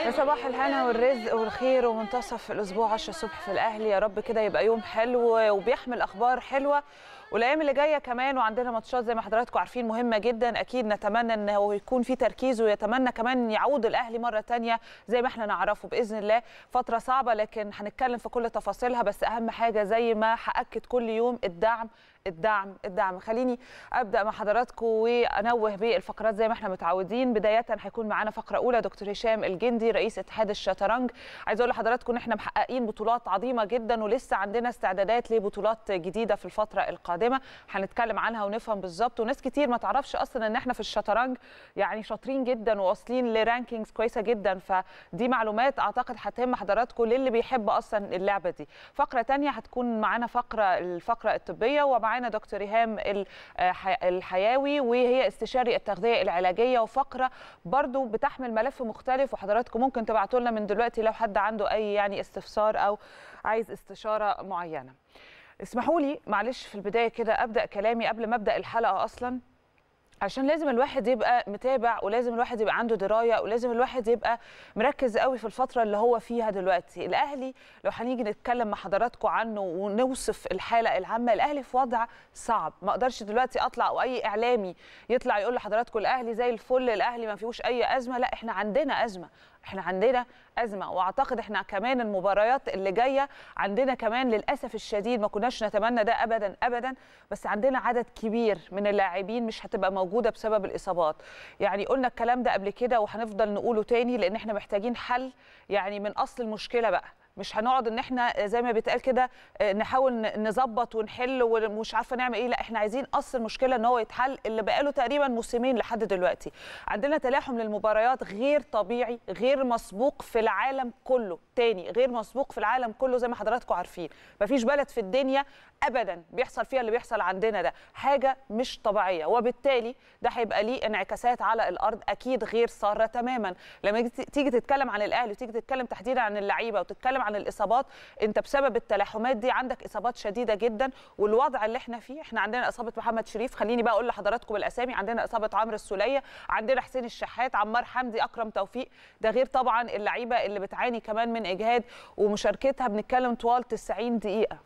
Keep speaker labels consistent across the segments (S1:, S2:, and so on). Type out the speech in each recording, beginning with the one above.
S1: يا صباح الهنا والرزق والخير ومنتصف الاسبوع 10 الصبح في الاهلي يا رب كده يبقى يوم حلو وبيحمل اخبار حلوه والايام اللي جايه كمان وعندنا ماتشات زي ما حضراتكم عارفين مهمه جدا اكيد نتمنى ان هو يكون في تركيز ويتمنى كمان يعود الاهلي مره تانية زي ما احنا نعرفه باذن الله فتره صعبه لكن هنتكلم في كل تفاصيلها بس اهم حاجه زي ما هاكد كل يوم الدعم الدعم الدعم خليني ابدا مع حضراتكم وانوه بالفقرات زي ما احنا متعودين بدايه هيكون معانا فقره اولى دكتور هشام الجندي رئيس اتحاد الشطرنج عايز اقول لحضراتكم ان احنا محققين بطولات عظيمه جدا ولسه عندنا استعدادات لبطولات جديده في الفتره القادمه هنتكلم عنها ونفهم بالظبط وناس كتير ما تعرفش اصلا ان احنا في الشطرنج يعني شاطرين جدا وواصلين لرانكينجز كويسه جدا فدي معلومات اعتقد هتهم حضراتكم للي بيحب اصلا اللعبه دي فقره ثانيه هتكون معانا فقره الفقره الطبيه ومعانا معانا دكتور ايهام الحياوي وهي استشاري التغذيه العلاجيه وفقره برضو بتحمل ملف مختلف وحضراتكم ممكن تبعتوا لنا من دلوقتي لو حد عنده اي يعني استفسار او عايز استشاره معينه اسمحوا لي معلش في البدايه كده ابدا كلامي قبل ما ابدا الحلقه اصلا عشان لازم الواحد يبقى متابع ولازم الواحد يبقى عنده درايه ولازم الواحد يبقى مركز قوي في الفتره اللي هو فيها دلوقتي الاهلي لو هنيجي نتكلم مع حضراتكم عنه ونوصف الحاله العامه الاهلي في وضع صعب ما اقدرش دلوقتي اطلع او اي اعلامي يطلع يقول لحضراتكم الاهلي زي الفل الاهلي ما فيهوش اي ازمه لا احنا عندنا ازمه احنا عندنا ازمه واعتقد احنا كمان المباريات اللي جايه عندنا كمان للاسف الشديد ما كناش نتمنى ده ابدا ابدا بس عندنا عدد كبير من اللاعبين مش هتبقى موجوده بسبب الاصابات يعني قلنا الكلام ده قبل كده وهنفضل نقوله تاني لان احنا محتاجين حل يعني من اصل المشكله بقى مش هنقعد ان احنا زي ما بيتقال كده نحاول نظبط ونحل ومش عارفه نعمل ايه لا احنا عايزين اصل المشكله ان هو يتحل اللي بقاله تقريبا موسمين لحد دلوقتي عندنا تلاحم للمباريات غير طبيعي غير مسبوق في العالم كله تاني غير مسبوق في العالم كله زي ما حضراتكم عارفين مفيش بلد في الدنيا ابدا بيحصل فيها اللي بيحصل عندنا ده حاجه مش طبيعيه وبالتالي ده هيبقى ليه انعكاسات على الارض اكيد غير ساره تماما لما تيجي تتكلم عن الاهلي وتيجي تتكلم تحديدا عن اللعيبه وتتكلم عن الاصابات انت بسبب التلاحمات دي عندك اصابات شديده جدا والوضع اللي احنا فيه احنا عندنا اصابه محمد شريف خليني بقى اقول لحضراتكم الاسامي عندنا اصابه عمرو السوليه عندنا حسين الشحات عمار حمدي اكرم توفيق ده غير طبعا اللعيبه اللي بتعاني كمان من اجهاد ومشاركتها بنتكلم طوال 90 دقيقه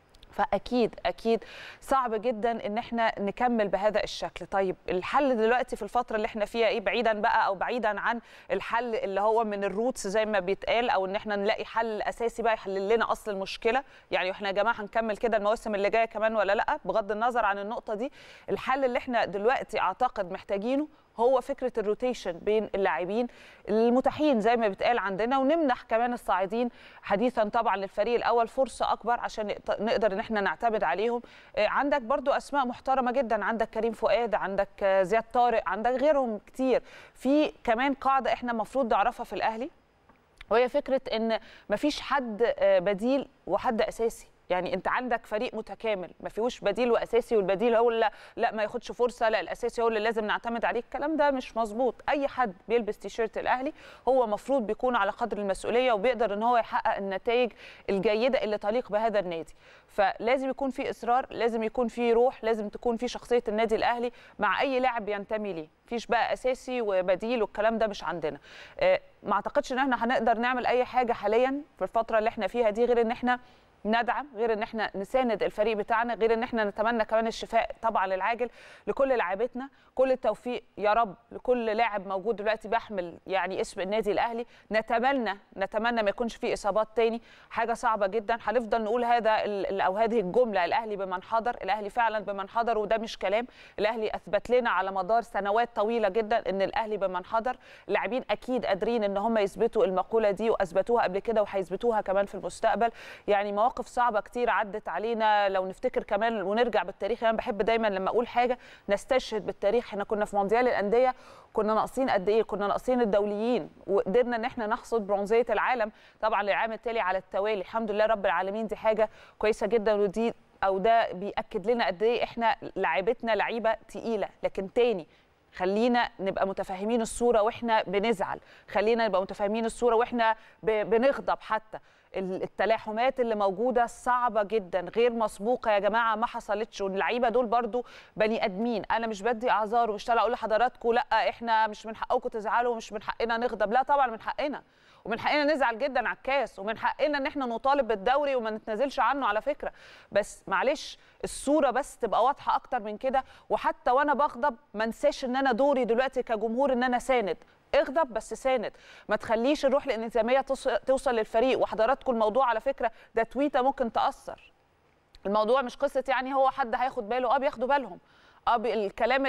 S1: فاكيد اكيد صعب جدا ان احنا نكمل بهذا الشكل طيب الحل دلوقتي في الفتره اللي احنا فيها ايه بعيدا بقى او بعيدا عن الحل اللي هو من الروتس زي ما بيتقال او ان احنا نلاقي حل اساسي بقى يحل لنا اصل المشكله يعني احنا يا جماعه هنكمل كده المواسم اللي جايه كمان ولا لا بغض النظر عن النقطه دي الحل اللي احنا دلوقتي اعتقد محتاجينه هو فكره الروتيشن بين اللاعبين المتاحين زي ما بيتقال عندنا ونمنح كمان الصاعدين حديثا طبعا للفريق الاول فرصه اكبر عشان نقدر ان احنا نعتمد عليهم عندك برضو اسماء محترمه جدا عندك كريم فؤاد عندك زياد طارق عندك غيرهم كتير في كمان قاعده احنا المفروض نعرفها في الاهلي وهي فكره ان مفيش حد بديل وحد اساسي يعني انت عندك فريق متكامل ما فيهوش بديل واساسي والبديل هو اللي لا ما ياخدش فرصه لا الاساسي هو اللي لازم نعتمد عليه الكلام ده مش مظبوط اي حد بيلبس تيشيرت الاهلي هو مفروض بيكون على قدر المسؤوليه وبيقدر ان هو يحقق النتائج الجيده اللي تليق بهذا النادي فلازم يكون في اصرار لازم يكون في روح لازم تكون في شخصيه النادي الاهلي مع اي لاعب بينتمي ليه مفيش بقى اساسي وبديل والكلام ده مش عندنا ما اعتقدش ان احنا هنقدر نعمل اي حاجه حاليا في الفتره اللي احنا فيها دي غير ان احنا ندعم غير ان احنا نساند الفريق بتاعنا غير ان احنا نتمنى كمان الشفاء طبعا العاجل لكل لاعبتنا كل التوفيق يا رب لكل لاعب موجود دلوقتي بيحمل يعني اسم النادي الاهلي نتمنى نتمنى ما يكونش في اصابات تاني حاجه صعبه جدا هنفضل نقول هذا او هذه الجمله الاهلي بمن حضر الاهلي فعلا بمن حضر وده مش كلام الاهلي اثبت لنا على مدار سنوات طويله جدا ان الاهلي بمن حضر اللاعبين اكيد قادرين ان هم يثبتوا المقوله دي واثبتوها قبل كده وهيثبتوها كمان في المستقبل يعني مواقف صعبه كتير عدت علينا لو نفتكر كمان ونرجع بالتاريخ انا بحب دايما لما اقول حاجه نستشهد بالتاريخ احنا كنا في مونديال الانديه كنا ناقصين قد ايه كنا ناقصين الدوليين وقدرنا ان احنا نحصد برونزيه العالم طبعا للعام التالي على التوالي الحمد لله رب العالمين دي حاجه كويسه جدا ودي او ده بياكد لنا قد ايه احنا لعيبتنا لعيبه تقيله لكن تاني خلينا نبقى متفاهمين الصوره واحنا بنزعل خلينا نبقى متفاهمين الصوره واحنا ب- بنغضب حتى التلاحمات اللي موجوده صعبه جدا غير مسبوقه يا جماعه ما حصلتش واللعيبه دول برضو بني ادمين انا مش بدي اعذار ومش طالعه اقول لحضراتكم لا احنا مش من حقكم تزعلوا ومش من حقنا نغضب لا طبعا من حقنا ومن حقنا نزعل جدا على الكاس ومن حقنا ان احنا نطالب بالدوري وما نتنازلش عنه على فكره بس معلش الصوره بس تبقى واضحه اكتر من كده وحتى وانا بغضب ما انساش ان انا دوري دلوقتي كجمهور ان انا ساند اغضب بس ساند ما تخليش الروح الانهزاميه توصل للفريق وحضراتكم الموضوع على فكره ده تويته ممكن تاثر الموضوع مش قصه يعني هو حد هياخد باله اه بياخدوا بالهم اه الكلام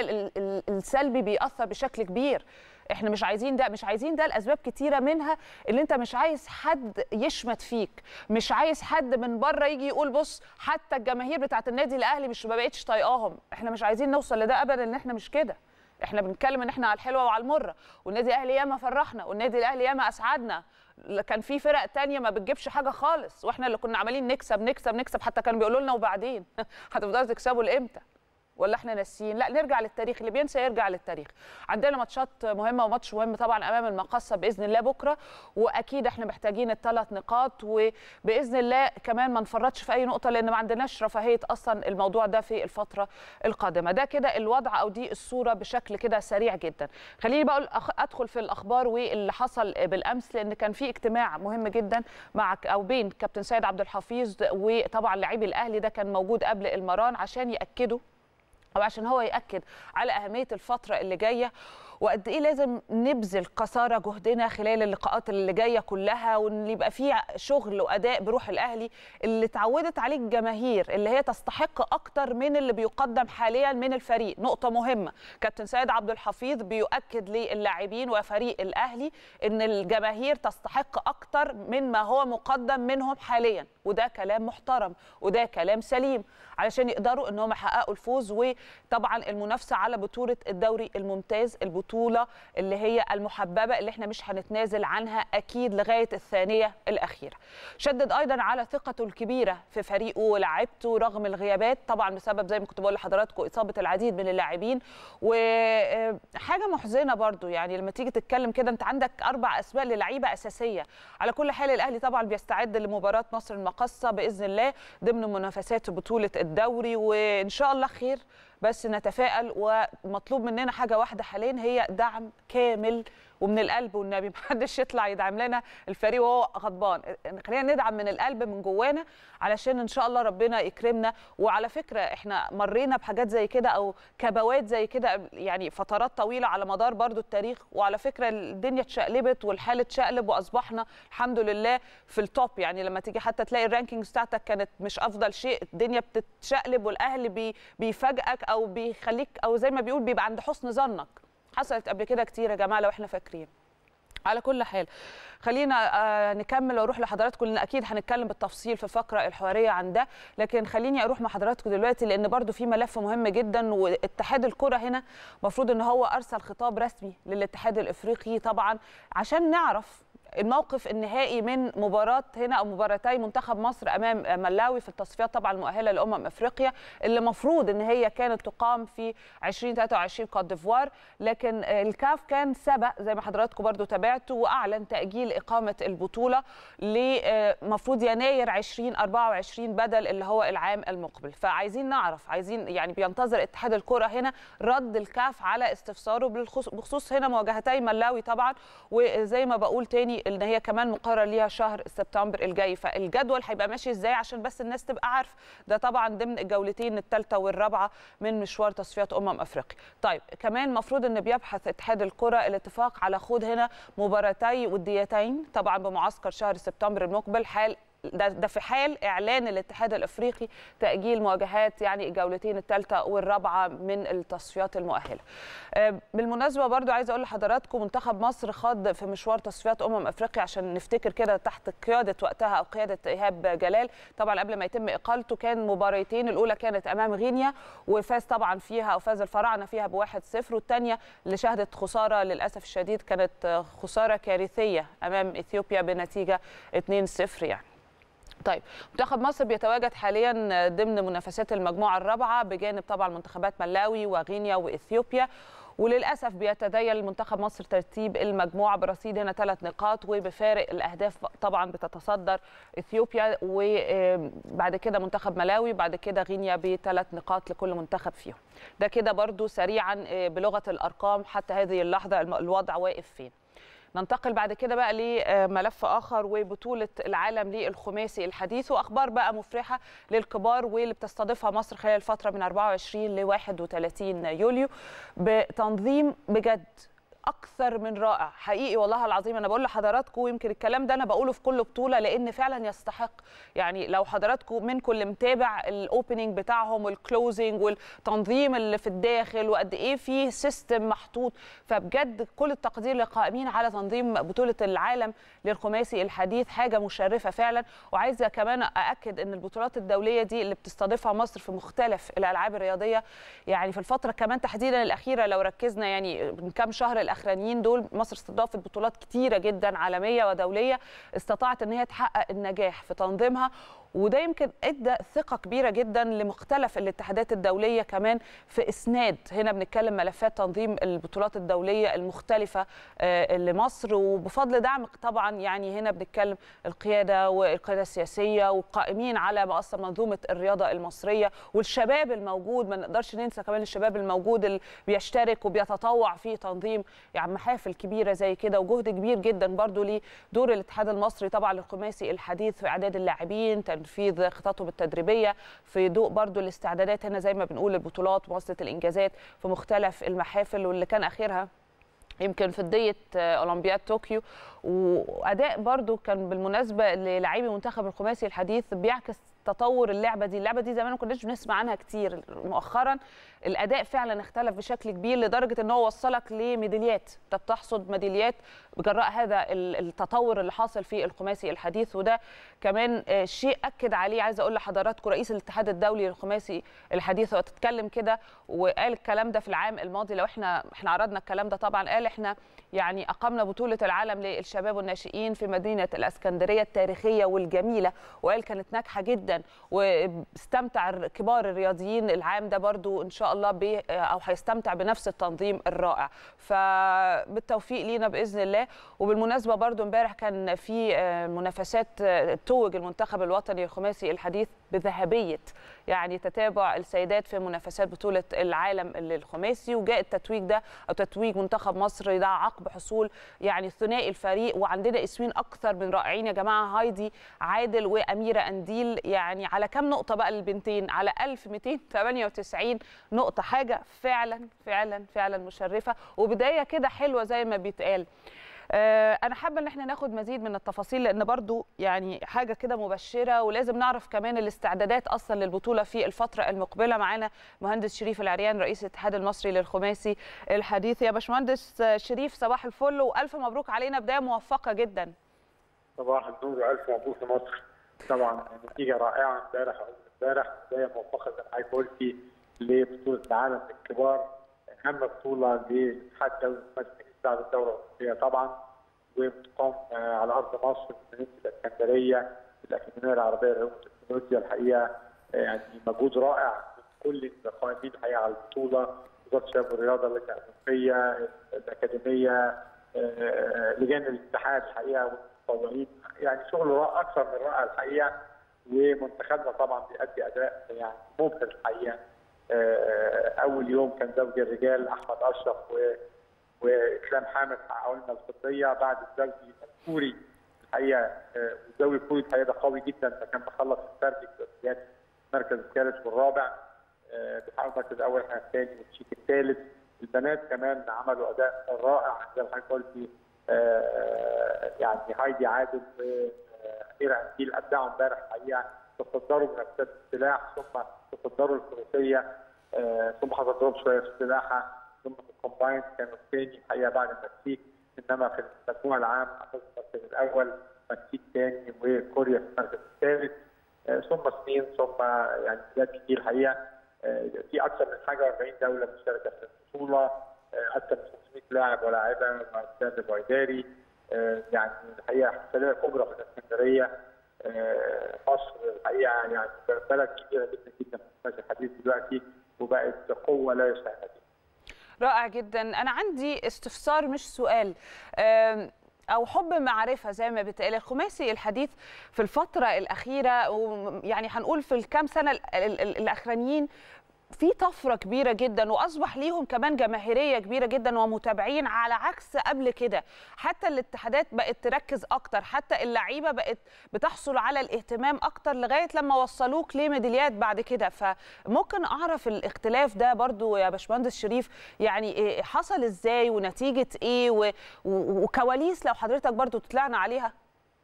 S1: السلبي بيأثر بشكل كبير احنا مش عايزين ده مش عايزين ده لاسباب كتيره منها اللي انت مش عايز حد يشمت فيك مش عايز حد من بره يجي يقول بص حتى الجماهير بتاعه النادي الاهلي مش ما بقتش طايقاهم احنا مش عايزين نوصل لده ابدا ان احنا مش كده احنا بنتكلم ان احنا على الحلوه وعلى المره والنادي الاهلي ياما فرحنا والنادي الاهلي ياما اسعدنا كان في فرق تانية ما بتجيبش حاجه خالص واحنا اللي كنا عمالين نكسب نكسب نكسب حتى كانوا بيقولوا لنا وبعدين هتفضلوا تكسبوا لامتى ولا احنا ناسيين لا نرجع للتاريخ اللي بينسى يرجع للتاريخ عندنا ماتشات مهمه وماتش مهم طبعا امام المقصه باذن الله بكره واكيد احنا محتاجين الثلاث نقاط وباذن الله كمان ما نفرطش في اي نقطه لان ما عندناش رفاهيه اصلا الموضوع ده في الفتره القادمه ده كده الوضع او دي الصوره بشكل كده سريع جدا خليني بقول ادخل في الاخبار واللي حصل بالامس لان كان في اجتماع مهم جدا مع او بين كابتن سيد عبد الحفيظ وطبعا لاعبي الاهلي ده كان موجود قبل المران عشان ياكدوا او عشان هو ياكد على اهميه الفتره اللي جايه وقد ايه لازم نبذل قصارى جهدنا خلال اللقاءات اللي جايه كلها وان يبقى في شغل واداء بروح الاهلي اللي اتعودت عليه الجماهير اللي هي تستحق اكتر من اللي بيقدم حاليا من الفريق نقطه مهمه كابتن سيد عبد الحفيظ بيؤكد للاعبين وفريق الاهلي ان الجماهير تستحق اكتر من ما هو مقدم منهم حاليا وده كلام محترم وده كلام سليم علشان يقدروا ان هم يحققوا الفوز وطبعا المنافسه على بطوله الدوري الممتاز البطوله اللي هي المحببه اللي احنا مش هنتنازل عنها اكيد لغايه الثانيه الاخيره شدد ايضا على ثقته الكبيره في فريقه ولاعيبته رغم الغيابات طبعا بسبب زي ما كنت بقول لحضراتكم اصابه العديد من اللاعبين وحاجه محزنه برضو يعني لما تيجي تتكلم كده انت عندك اربع اسماء للعيبه اساسيه على كل حال الاهلي طبعا بيستعد لمباراه مصر المقصه باذن الله ضمن منافسات بطوله الدوري وان شاء الله خير بس نتفائل ومطلوب مننا حاجه واحده حاليا هي دعم كامل ومن القلب والنبي محدش يطلع يدعم لنا الفريق وهو غضبان خلينا ندعم من القلب من جوانا علشان ان شاء الله ربنا يكرمنا وعلى فكره احنا مرينا بحاجات زي كده او كبوات زي كده يعني فترات طويله على مدار برضو التاريخ وعلى فكره الدنيا اتشقلبت والحال اتشقلب واصبحنا الحمد لله في التوب يعني لما تيجي حتى تلاقي الرانكينج بتاعتك كانت مش افضل شيء الدنيا بتتشقلب والاهلي بي بيفاجئك او بيخليك او زي ما بيقول بيبقى عند حسن ظنك حصلت قبل كده كتير يا جماعه لو احنا فاكرين على كل حال خلينا آه نكمل واروح لحضراتكم لان اكيد هنتكلم بالتفصيل في الفقره الحواريه عن ده لكن خليني اروح مع حضراتكم دلوقتي لان برضو في ملف مهم جدا واتحاد الكره هنا المفروض ان هو ارسل خطاب رسمي للاتحاد الافريقي طبعا عشان نعرف الموقف النهائي من مباراه هنا او مباراتي منتخب مصر امام ملاوي في التصفيات طبعا المؤهله لامم افريقيا اللي المفروض ان هي كانت تقام في 2023 كوت ديفوار لكن الكاف كان سبق زي ما حضراتكم برضو تابعتوا واعلن تاجيل اقامه البطوله لمفروض يناير 2024 بدل اللي هو العام المقبل فعايزين نعرف عايزين يعني بينتظر اتحاد الكره هنا رد الكاف على استفساره بخصوص هنا مواجهتي ملاوي طبعا وزي ما بقول تاني ان هي كمان مقرر ليها شهر سبتمبر الجاي فالجدول هيبقى ماشي ازاي عشان بس الناس تبقى عارفه ده طبعا ضمن الجولتين الثالثه والرابعه من مشوار تصفيات امم افريقيا طيب كمان المفروض ان بيبحث اتحاد الكره الاتفاق على خوض هنا مباراتي وديتين طبعا بمعسكر شهر سبتمبر المقبل حال ده, ده في حال اعلان الاتحاد الافريقي تاجيل مواجهات يعني الجولتين الثالثه والرابعه من التصفيات المؤهله. بالمناسبه برضو عايزه اقول لحضراتكم منتخب مصر خاض في مشوار تصفيات امم افريقيا عشان نفتكر كده تحت قياده وقتها او قياده ايهاب جلال طبعا قبل ما يتم اقالته كان مباراتين الاولى كانت امام غينيا وفاز طبعا فيها او فاز الفراعنه فيها بواحد صفر والثانيه اللي شهدت خساره للاسف الشديد كانت خساره كارثيه امام اثيوبيا بنتيجه 2-0 يعني. طيب منتخب مصر بيتواجد حاليا ضمن منافسات المجموعه الرابعه بجانب طبعا منتخبات ملاوي وغينيا واثيوبيا وللاسف بيتدين المنتخب مصر ترتيب المجموعه برصيد هنا ثلاث نقاط وبفارق الاهداف طبعا بتتصدر اثيوبيا وبعد كده منتخب ملاوي بعد كده غينيا بثلاث نقاط لكل منتخب فيهم ده كده برضو سريعا بلغه الارقام حتى هذه اللحظه الوضع واقف فين ننتقل بعد كده بقى لملف اخر وبطوله العالم للخماسي الحديث واخبار بقى مفرحه للكبار واللي بتستضيفها مصر خلال الفتره من 24 ل 31 يوليو بتنظيم بجد اكثر من رائع حقيقي والله العظيم انا بقول لحضراتكم يمكن الكلام ده انا بقوله في كل بطوله لان فعلا يستحق يعني لو حضراتكم منكم اللي متابع الاوبننج بتاعهم والكلوزنج والتنظيم اللي في الداخل وقد ايه في سيستم محطوط فبجد كل التقدير للقائمين على تنظيم بطوله العالم للخماسي الحديث حاجه مشرفه فعلا وعايزه كمان ااكد ان البطولات الدوليه دي اللي بتستضيفها مصر في مختلف الالعاب الرياضيه يعني في الفتره كمان تحديدا الاخيره لو ركزنا يعني من كام شهر الاخرانيين دول مصر استضافت بطولات كتيره جدا عالميه ودوليه استطاعت ان هي تحقق النجاح في تنظيمها وده يمكن ادى ثقه كبيره جدا لمختلف الاتحادات الدوليه كمان في اسناد هنا بنتكلم ملفات تنظيم البطولات الدوليه المختلفه لمصر وبفضل دعم طبعا يعني هنا بنتكلم القياده والقياده السياسيه والقائمين على ما اصلا منظومه الرياضه المصريه والشباب الموجود ما نقدرش ننسى كمان الشباب الموجود اللي بيشترك وبيتطوع في تنظيم يعني محافل كبيره زي كده وجهد كبير جدا برضو لدور الاتحاد المصري طبعا للخماسي الحديث في اعداد اللاعبين تنفيذ خططهم التدريبيه في ضوء برضو الاستعدادات هنا زي ما بنقول البطولات مواصله الانجازات في مختلف المحافل واللي كان اخرها يمكن في ضية اولمبياد طوكيو واداء برضو كان بالمناسبه للاعبي منتخب الخماسي الحديث بيعكس تطور اللعبه دي اللعبه دي زمان ما كناش بنسمع عنها كتير مؤخرا الاداء فعلا اختلف بشكل كبير لدرجه ان هو وصلك لميداليات انت بتحصد ميداليات بجراء هذا التطور اللي حاصل في الخماسي الحديث وده كمان شيء اكد عليه عايزه اقول لحضراتكم رئيس الاتحاد الدولي للخماسي الحديث هو تتكلم كده وقال الكلام ده في العام الماضي لو احنا احنا عرضنا الكلام ده طبعا قال احنا يعني اقمنا بطوله العالم للشباب والناشئين في مدينه الاسكندريه التاريخيه والجميله وقال كانت ناجحه جدا واستمتع كبار الرياضيين العام ده برضو ان شاء الله ب او هيستمتع بنفس التنظيم الرائع فبالتوفيق لينا باذن الله وبالمناسبه برضو امبارح كان في منافسات توج المنتخب الوطني الخماسي الحديث بذهبيه يعني تتابع السيدات في منافسات بطوله العالم للخماسي وجاء التتويج ده او تتويج منتخب مصر ده عقب حصول يعني ثنائي الفريق وعندنا اسمين اكثر من رائعين يا جماعه هايدي عادل واميره انديل يعني على كام نقطه بقى البنتين على 1298 نقطه حاجه فعلا فعلا فعلا مشرفه وبدايه كده حلوه زي ما بيتقال انا حابه ان احنا ناخد مزيد من التفاصيل لان برضو يعني حاجه كده مبشره ولازم نعرف كمان الاستعدادات اصلا للبطوله في الفتره المقبله معانا مهندس شريف العريان رئيس الاتحاد المصري للخماسي الحديث يا باشمهندس شريف صباح الفل والف مبروك علينا بدايه موفقه جدا
S2: صباح النور والف مبروك لمصر طبعا نتيجه رائعه امبارح امبارح بدايه موفقه زي ما حضرتك قلتي لبطوله العالم للكبار اهم بطوله للاتحاد الدولي للخماسي بعد الدوره الاوروبيه طبعا وبتقام على ارض مصر في مدينه الاسكندريه في الاكاديميه العربيه للعلوم والتكنولوجيا الحقيقه يعني مجهود رائع من كل القائمين الحقيقه على البطوله وزاره الشباب والرياضه اللجنه الاولمبيه الاكاديميه لجان الاتحاد الحقيقه والمتطوعين يعني شغل اكثر من رائع الحقيقه ومنتخبنا طبعا بيأدي اداء يعني مبهر الحقيقه اول يوم كان زوج الرجال احمد اشرف و واسلام حامد حققوا لنا الفضيه بعد الزوجي الكوري الحقيقه الزوجي الكوري الحقيقه ده قوي جدا فكان مخلص السربي في المركز الثالث والرابع بيحققوا المركز الاول احنا الثاني والتشيك الثالث البنات كمان عملوا اداء رائع زي ما حضرتك قلتي يعني هايدي عادل واميره انجيل ابدعوا امبارح الحقيقه تصدروا منافسات السلاح ثم تصدروا الفروسيه ثم تصدروا شويه في السلاحه ثم في الكومباين كانوا الثاني الحقيقه بعد المكسيك انما في المجموع العام اخذوا المركز الاول المكسيك ثاني وكوريا في المركز الثالث ثم الصين ثم يعني بلاد كتير الحقيقه في اكثر من حاجه 40 دوله مشتركه في البطوله اكثر من 500 لاعب ولاعبه مع الاستاذ الويداري يعني الحقيقه احتفاليه كبرى في الاسكندريه مصر الحقيقه يعني بلد كبيره جدا جدا في الحديث دلوقتي وبقت قوه لا يستهان بها
S1: رائع جدا انا عندي استفسار مش سؤال او حب معرفه زي ما بتقال الخماسي الحديث في الفتره الاخيره ويعني هنقول في الكام سنه الاخرانيين في طفره كبيره جدا واصبح ليهم كمان جماهيريه كبيره جدا ومتابعين على عكس قبل كده حتى الاتحادات بقت تركز اكتر حتى اللعيبه بقت بتحصل على الاهتمام اكتر لغايه لما وصلوك لميداليات بعد كده فممكن اعرف الاختلاف ده برضو يا باشمهندس شريف يعني حصل ازاي ونتيجه ايه وكواليس لو حضرتك برضو تطلعنا عليها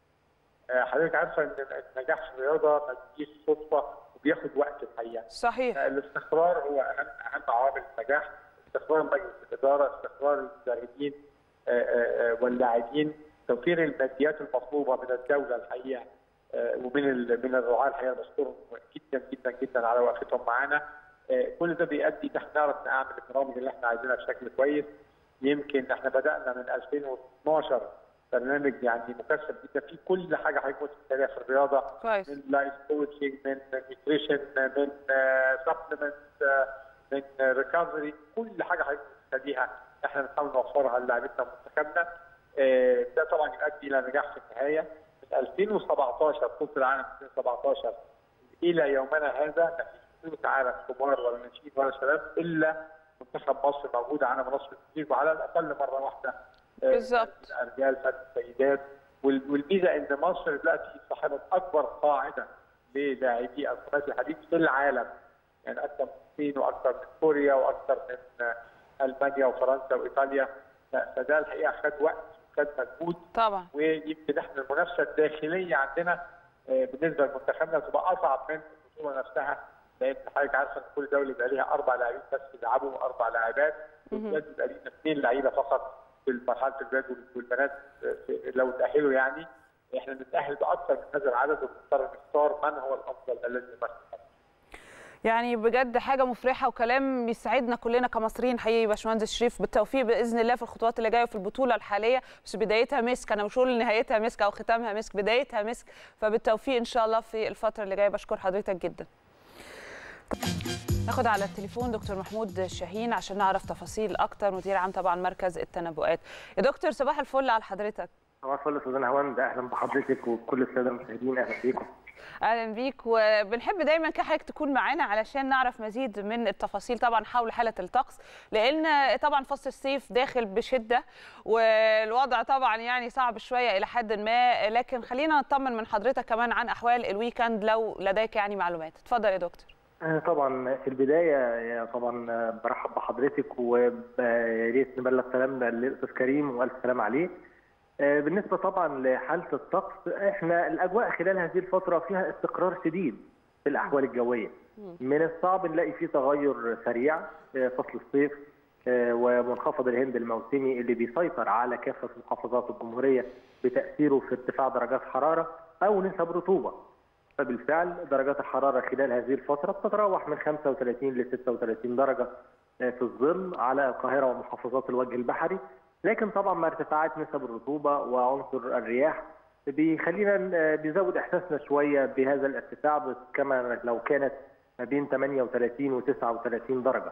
S2: حضرتك عارفه ان النجاح في الرياضه ما بيجيش صدفه وبياخد وقت الحقيقه.
S1: صحيح.
S2: الاستقرار هو اهم اهم عوامل النجاح، استقرار مجلس الاداره، استقرار المدربين واللاعبين، توفير الماديات المطلوبه من الدوله الحقيقه ومن من الرعاه الحقيقه بشكرهم جدا جدا جدا على وقفتهم معانا. كل ده بيؤدي ان احنا نعرف نعمل البرامج اللي احنا عايزينها بشكل كويس. يمكن احنا بدانا من 2012 برنامج يعني مكثف جدا في كل حاجه هيكون في في الرياضه
S1: كويس
S2: من لايف كوتشنج من نيوتريشن من سبلمنت من ريكفري كل حاجه هيكون تديها احنا بنحاول نوفرها للاعبتنا ومنتخبنا ده طبعا يؤدي الى نجاح في النهايه من 2017 بطوله العالم 2017 الى يومنا هذا ما فيش بطوله عالم كبار ولا ناشئين ولا شباب الا منتخب مصر موجود على منصه التدريب وعلى الاقل مره واحده
S1: بالظبط
S2: الرجال فن السيدات والميزه ان مصر دلوقتي صاحبه اكبر قاعده للاعبي الخماسي الحديث في العالم يعني اكثر من الصين واكثر من كوريا واكثر من المانيا وفرنسا وايطاليا فده الحقيقه خد وقت وخد مجهود
S1: طبعا
S2: ويمكن احنا المنافسه الداخليه عندنا بالنسبه لمنتخبنا تبقى اصعب من البطوله نفسها لان حضرتك عارفه ان كل دوله بيبقى ليها اربع لاعبين بس بيلعبوا اربع لاعبات بيبقى لينا اثنين لعيبه فقط في مرحله الولاد والبنات لو تاهلوا يعني احنا بنتاهل باكثر من هذا العدد وبنضطر نختار من هو الافضل الذي يمثل
S1: يعني بجد حاجه مفرحه وكلام بيسعدنا كلنا كمصريين حقيقي باشمهندس شريف بالتوفيق باذن الله في الخطوات اللي جايه في البطوله الحاليه بس بدايتها مسك انا مش هقول نهايتها مسك او ختامها مسك بدايتها مسك فبالتوفيق ان شاء الله في الفتره اللي جايه بشكر حضرتك جدا ناخد على التليفون دكتور محمود شاهين عشان نعرف تفاصيل اكتر مدير عام طبعا مركز التنبؤات يا دكتور صباح الفل على حضرتك
S3: صباح الفل استاذ هوند اهلا بحضرتك وكل الساده المشاهدين اهلا بيكم
S1: اهلا بيك وبنحب دايما كحضرتك تكون معانا علشان نعرف مزيد من التفاصيل طبعا حول حاله الطقس لان طبعا فصل الصيف داخل بشده والوضع طبعا يعني صعب شويه الى حد ما لكن خلينا نطمن من حضرتك كمان عن احوال الويكند لو لديك يعني معلومات اتفضل يا دكتور
S3: طبعا في البدايه طبعا برحب بحضرتك ويا ريت نبلغ سلامنا للاستاذ كريم والف سلام عليه. بالنسبه طبعا لحاله الطقس احنا الاجواء خلال هذه الفتره فيها استقرار شديد في الاحوال الجويه. من الصعب نلاقي فيه تغير سريع فصل الصيف ومنخفض الهند الموسمي اللي بيسيطر على كافه محافظات الجمهوريه بتاثيره في ارتفاع درجات حراره او نسب رطوبه. فبالفعل درجات الحراره خلال هذه الفتره بتتراوح من 35 ل 36 درجه في الظل على القاهره ومحافظات الوجه البحري لكن طبعا مع ارتفاعات نسب الرطوبه وعنصر الرياح بيخلينا بيزود احساسنا شويه بهذا الارتفاع كما لو كانت ما بين 38 و 39 درجه.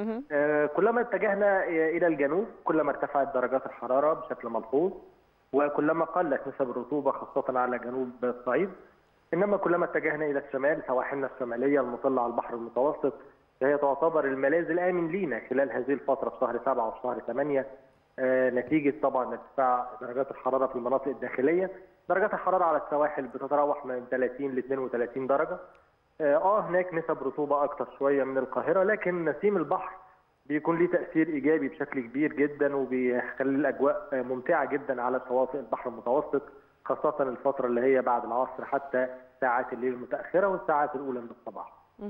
S3: كلما اتجهنا الى الجنوب كلما ارتفعت درجات الحراره بشكل ملحوظ وكلما قلت نسب الرطوبه خاصه على جنوب الصعيد انما كلما اتجهنا الى الشمال سواحلنا الشماليه المطله على البحر المتوسط فهي تعتبر الملاذ الامن لينا خلال هذه الفتره في شهر 7 وفي شهر 8 آه نتيجه طبعا ارتفاع درجات الحراره في المناطق الداخليه درجات الحراره على السواحل بتتراوح من 30 ل 32 درجه اه هناك نسب رطوبه اكثر شويه من القاهره لكن نسيم البحر بيكون ليه تاثير ايجابي بشكل كبير جدا وبيخلي الاجواء ممتعه جدا على شواطئ البحر المتوسط خاصة الفترة اللي هي بعد العصر حتى ساعات الليل المتأخرة والساعات الأولى من الصباح.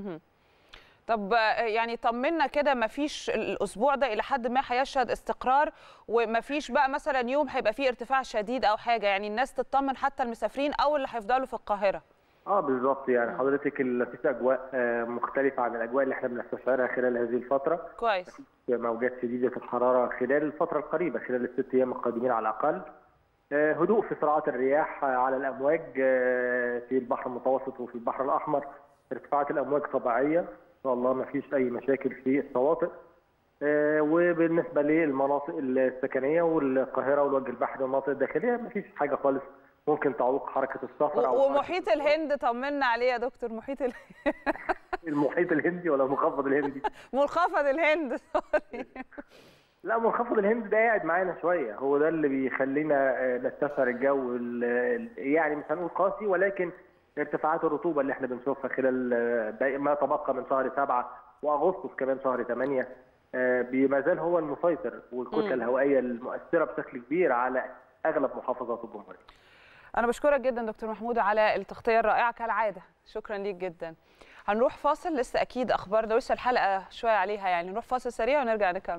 S1: طب يعني طمنا كده ما فيش الاسبوع ده الى حد ما هيشهد استقرار وما فيش بقى مثلا يوم هيبقى فيه ارتفاع شديد او حاجه يعني الناس تطمن حتى المسافرين او اللي هيفضلوا في القاهره
S3: اه بالظبط يعني حضرتك في اجواء مختلفه عن الاجواء اللي احنا بنستشعرها خلال هذه الفتره
S1: كويس
S3: موجات شديده الحراره خلال الفتره القريبه خلال الست ايام القادمين على الاقل هدوء في سرعات الرياح على الامواج في البحر المتوسط وفي البحر الاحمر ارتفاعات الامواج طبيعيه ان شاء الله ما فيش اي مشاكل في الشواطئ آه، وبالنسبه للمناطق السكنيه والقاهره والوجه البحري والمناطق الداخليه مفيش حاجه خالص ممكن تعوق حركه السفر
S1: و- ومحيط الهند طمنا عليه يا دكتور محيط ال...
S3: المحيط الهندي ولا المنخفض الهندي
S1: منخفض الهند سوري
S3: لا منخفض الهند ده قاعد معانا شويه هو ده اللي بيخلينا آه، نستشعر الجو ال- ال- يعني مش هنقول قاسي ولكن ارتفاعات الرطوبه اللي احنا بنشوفها خلال آه، باقي ما تبقى من شهر سبعة واغسطس كمان شهر ثمانية ما زال هو المسيطر والكتله الهوائيه المؤثره بشكل كبير على اغلب محافظات الجمهوريه
S1: انا بشكرك جدا دكتور محمود على التغطيه الرائعه كالعاده شكرا ليك جدا هنروح فاصل لسه اكيد اخبارنا ولسه الحلقه شويه عليها يعني نروح فاصل سريع ونرجع نكمل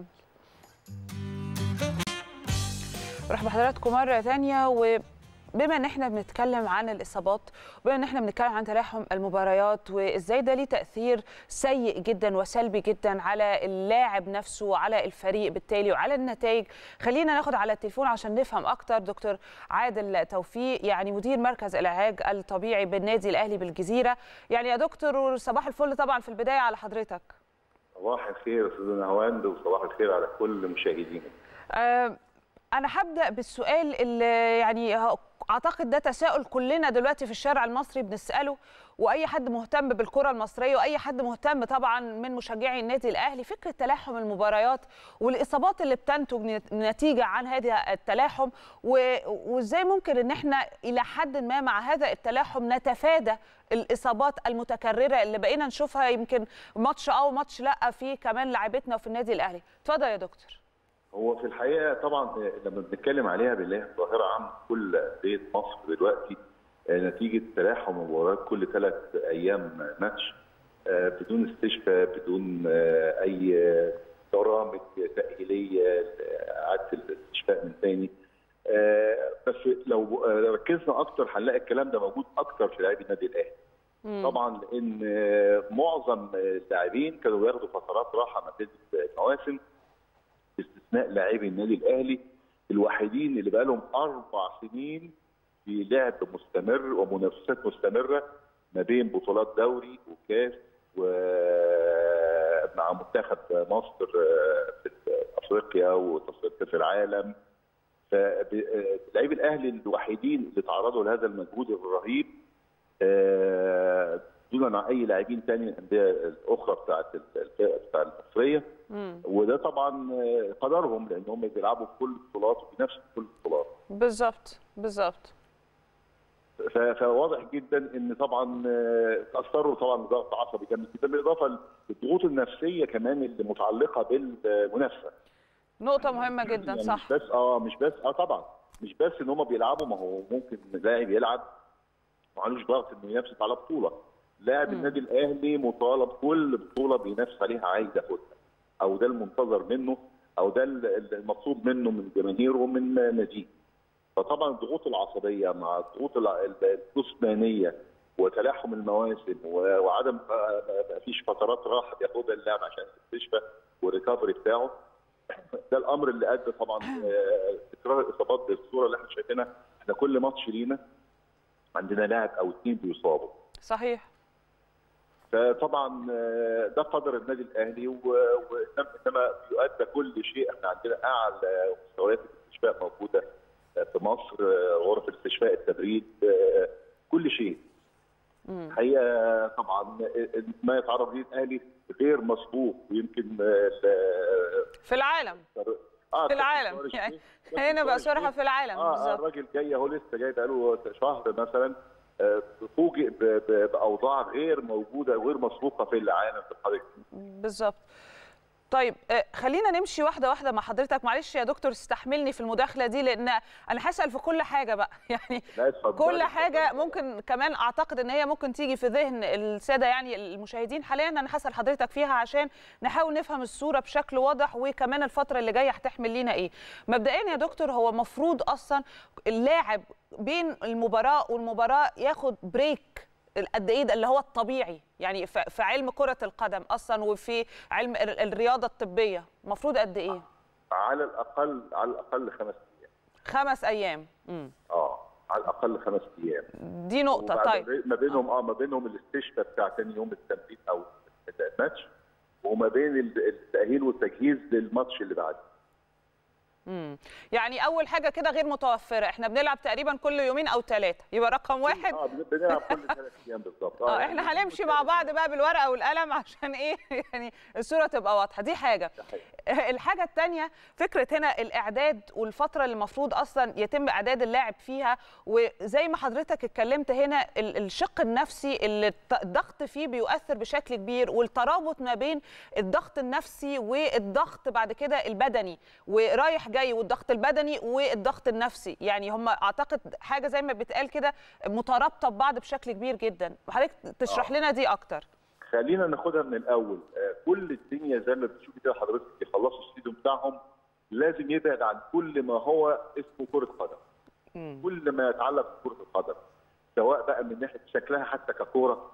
S1: نروح بحضراتكم مره ثانيه وبما ان احنا بنتكلم عن الاصابات وبما ان احنا بنتكلم عن تلاحم المباريات وازاي ده ليه تاثير سيء جدا وسلبي جدا على اللاعب نفسه وعلى الفريق بالتالي وعلى النتائج خلينا ناخد على التليفون عشان نفهم اكتر دكتور عادل توفيق يعني مدير مركز العلاج الطبيعي بالنادي الاهلي بالجزيره يعني يا دكتور صباح الفل طبعا في البدايه على حضرتك
S4: صباح الخير استاذ نهواند وصباح الخير على كل مشاهدينا
S1: آه، انا هبدا بالسؤال اللي يعني ه- اعتقد ده تساؤل كلنا دلوقتي في الشارع المصري بنساله واي حد مهتم بالكره المصريه واي حد مهتم طبعا من مشجعي النادي الاهلي فكره تلاحم المباريات والاصابات اللي بتنتج نت- نتيجه عن هذا التلاحم و- وازاي ممكن ان احنا الى حد ما مع هذا التلاحم نتفادى الاصابات المتكرره اللي بقينا نشوفها يمكن ماتش اه وماتش لا في كمان لاعبتنا وفي النادي الاهلي اتفضل يا دكتور
S4: هو في الحقيقه طبعا لما بنتكلم عليها بالله ظاهره عامه في كل انديه مصر دلوقتي آه، نتيجه تلاحم مباريات كل ثلاث ايام ماتش آه، بدون استشفاء بدون آه، اي آه، برامج تاهيليه لاعاده الاستشفاء من ثاني آه، بس لو آه، ركزنا اكتر هنلاقي الكلام ده موجود اكتر في لاعبي النادي الاهلي طبعا لان آه، معظم اللاعبين كانوا بياخدوا فترات راحه ما بين المواسم باستثناء لاعبي النادي الاهلي الوحيدين اللي بقى لهم اربع سنين في لعب مستمر ومنافسات مستمره ما بين بطولات دوري وكاس ومع منتخب مصر في افريقيا وتصفيات كاس العالم فلاعبي الاهلي الوحيدين اللي تعرضوا لهذا المجهود الرهيب آه، دونا عن اي لاعبين تاني من الانديه الاخرى بتاعت الفرق بتاع المصريه
S1: مم.
S4: وده طبعا آه، قدرهم لان هم بيلعبوا في كل البطولات وبينافسوا في كل البطولات
S1: بالظبط بالظبط
S4: ف- فواضح جدا ان طبعا آه، تاثروا طبعا بضغط عصبي جامد جدا بالاضافه للضغوط النفسيه كمان اللي متعلقه بالمنافسه
S1: نقطة مهمة جدا
S4: يعني
S1: صح
S4: مش بس اه مش بس اه طبعا مش بس ان هم بيلعبوا ما هو ممكن لاعب يلعب معلوش ضغط انه ينافس على بطوله لاعب النادي الاهلي مطالب كل بطوله بينافس عليها عايز ياخدها او ده المنتظر منه او ده ال- المطلوب منه من جماهيره ومن ناديه فطبعا الضغوط العصبيه مع الضغوط الع- ال- الجسمانيه وتلاحم المواسم و- وعدم آه، ما فيش فترات راحه بياخدها اللاعب عشان يستشفى والريكفري بتاعه ده الامر اللي ادى طبعا آه، تكرار الاصابات بالصوره اللي احنا شايفينها احنا كل ماتش لينا عندنا لاعب او اثنين بيصابوا
S1: صحيح
S4: فطبعا آه، ده قدر النادي الاهلي و- وإنما- انما يؤدى كل شيء احنا عندنا اعلى مستويات الاستشفاء موجوده آه، في مصر آه، غرف الاستشفاء التبريد آه، كل شيء
S1: مم.
S4: الحقيقه طبعا آه، ما يتعرض ليه الاهلي غير مسبوق ويمكن آه، ال-
S1: في العالم
S4: آه
S1: في العالم
S4: طارق
S1: يعني
S4: الشيخ-
S1: هنا بقى
S4: طارق
S1: صراحة
S4: الشيخ
S1: في العالم
S4: اه آه،
S1: بالظبط
S4: الراجل جاي اهو لسه جاي بقاله شهر مثلا آه، فوجئ ب- ب- باوضاع غير موجوده وغير مسبوقه في العالم في الحقيقه
S1: بالظبط طيب آه، خلينا نمشي واحده واحده مع حضرتك معلش يا دكتور استحملني في المداخله دي لان انا هسال في كل حاجه بقى يعني
S4: لا اتفضلي،
S1: كل حاجه
S4: اتفضلي.
S1: ممكن كمان اعتقد ان هي ممكن تيجي في ذهن الساده يعني المشاهدين حاليا انا هسال حضرتك فيها عشان نحاول نفهم الصوره بشكل واضح وكمان الفتره اللي جايه هتحمل لينا ايه مبدئيا يا دكتور هو مفروض اصلا اللاعب بين المباراه والمباراه ياخد بريك قد ايه ده اللي هو الطبيعي يعني في في علم كره القدم اصلا وفي علم ال- الرياضه الطبيه المفروض قد ايه
S4: على الاقل على الاقل خمس ايام
S1: خمس ايام امم
S4: اه على الاقل خمس ايام
S1: دي نقطه
S4: وبعد
S1: طيب
S4: ما بينهم اه ما بينهم الاستشفاء بتاع تاني يوم التمرين او الماتش وما بين التاهيل والتجهيز للماتش اللي بعده
S1: امم يعني اول حاجه كده غير متوفره احنا بنلعب تقريبا كل يومين او ثلاثه يبقى رقم واحد
S4: اه بنلعب كل ثلاث ايام بالظبط
S1: اه احنا هنمشي مع بعض بقى بالورقه والقلم عشان ايه يعني الصوره تبقى واضحه دي حاجه الحاجه الثانيه فكره هنا الاعداد والفتره اللي المفروض اصلا يتم اعداد اللاعب فيها وزي ما حضرتك اتكلمت هنا الشق النفسي اللي الضغط فيه بيؤثر بشكل كبير والترابط ما بين الضغط النفسي والضغط بعد كده البدني ورايح جاي والضغط البدني والضغط النفسي يعني هم اعتقد حاجه زي ما بيتقال كده مترابطه ببعض بشكل كبير جدا حضرتك تشرح لنا دي اكتر
S4: خلينا ناخدها من الاول كل الدنيا زي ما بتشوفي كده حضرتك يخلصوا السيزون بتاعهم لازم يبعد عن كل ما هو اسمه كره قدم كل ما يتعلق بكره القدم سواء بقى من ناحيه شكلها حتى ككوره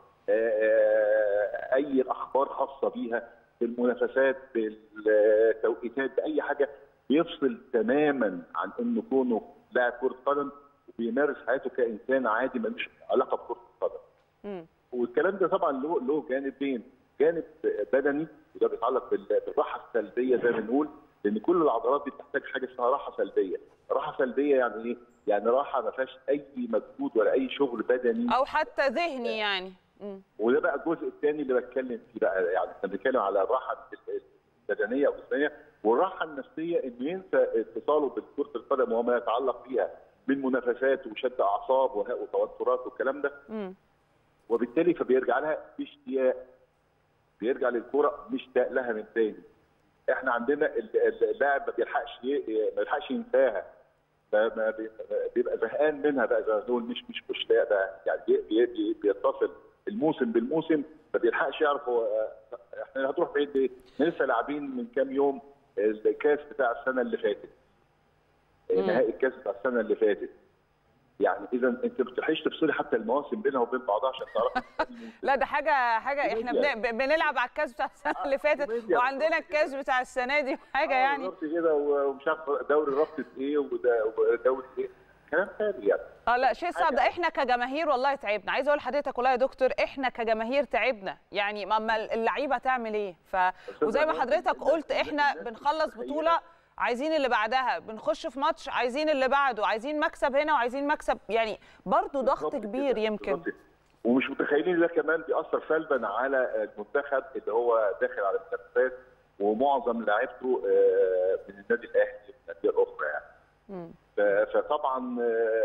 S4: اي اخبار خاصه بيها بالمنافسات بالتوقيتات باي حاجه بيفصل تماما عن انه كونه لاعب كره قدم وبيمارس حياته كانسان عادي ملوش علاقه بكره القدم. والكلام ده طبعا له له جانبين، جانب بدني وده بيتعلق بالراحه السلبيه زي ما بنقول لان كل العضلات دي بتحتاج حاجه اسمها راحه سلبيه، راحه سلبيه يعني ايه؟ يعني راحه ما فيهاش اي مجهود ولا اي شغل بدني
S1: او حتى ذهني يعني.
S4: وده بقى الجزء الثاني اللي بتكلم فيه بقى يعني احنا بنتكلم على الراحه البدنيه او الجسمانيه والراحه النفسيه انه ينسى اتصاله بكره القدم وما يتعلق بها من منافسات وشد اعصاب وتوترات والكلام ده
S1: م.
S4: وبالتالي فبيرجع لها باشتياق بيرجع للكره مشتاق لها من تاني احنا عندنا اللاعب ما بيلحقش ما بيلحقش ينساها بيبقى زهقان منها بقى زي ما بنقول مش مش مشتاق بقى يعني بي بي بيتصل الموسم بالموسم ما بيلحقش يعرف هو احنا هتروح بعيد ليه؟ احنا لسه لاعبين من كام يوم الكاس بتاع السنه اللي فاتت نهائي الكاس بتاع السنه اللي فاتت يعني اذا انت ما بتلحقش تفصلي حتى المواسم بينها وبين بعضها عشان تعرفي
S1: لا ده حاجه حاجه احنا بن... بنلعب على الكاس بتاع السنه اللي فاتت وعندنا الكاس بتاع السنه دي حاجه يعني
S4: بالظبط كده ومش عارف دوري رابطه ايه ودوري ايه كلام فارغ يعني
S1: اه لا شيء صعب ده احنا كجماهير والله تعبنا عايزه اقول لحضرتك والله يا دكتور احنا كجماهير تعبنا يعني ما اللعيبه تعمل ايه ف وزي ما حضرتك قلت احنا بنخلص بطوله عايزين اللي بعدها بنخش في ماتش عايزين اللي بعده عايزين مكسب هنا وعايزين مكسب يعني برضو ضغط كبير يمكن
S4: ومش متخيلين ده كمان بيأثر سلبا على المنتخب اللي هو داخل على المنافسات ومعظم لاعيبته من النادي الاهلي والانديه الاخرى يعني. فطبعا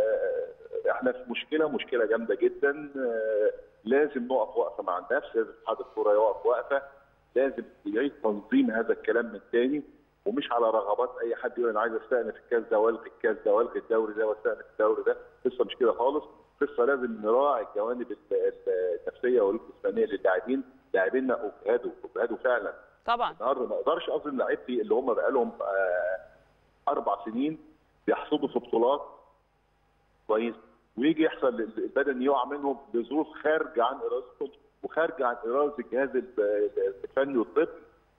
S4: احنا في مشكله مشكله جامده جدا لازم نقف وقفه مع النفس لازم اتحاد الكوره يقف وقفه لازم يعيد تنظيم هذا الكلام من تاني ومش على رغبات اي حد يقول انا عايز استأنف الكاس ده والغي الكاس ده والغي الدوري ده واستأنف الدوري ده قصه مش كده خالص قصه لازم نراعي الجوانب النفسيه والجسمانيه للاعبين لاعبيننا اجهدوا اجهدوا فعلا
S1: طبعا
S4: النهارده ما اقدرش اظلم لعيبتي اللي هم بقى لهم اربع سنين بيحصدوا في بطولات كويس ويجي يحصل البدن يقع منهم لظروف خارجه عن ارادتهم وخارجه عن اراده الجهاز الفني والطبي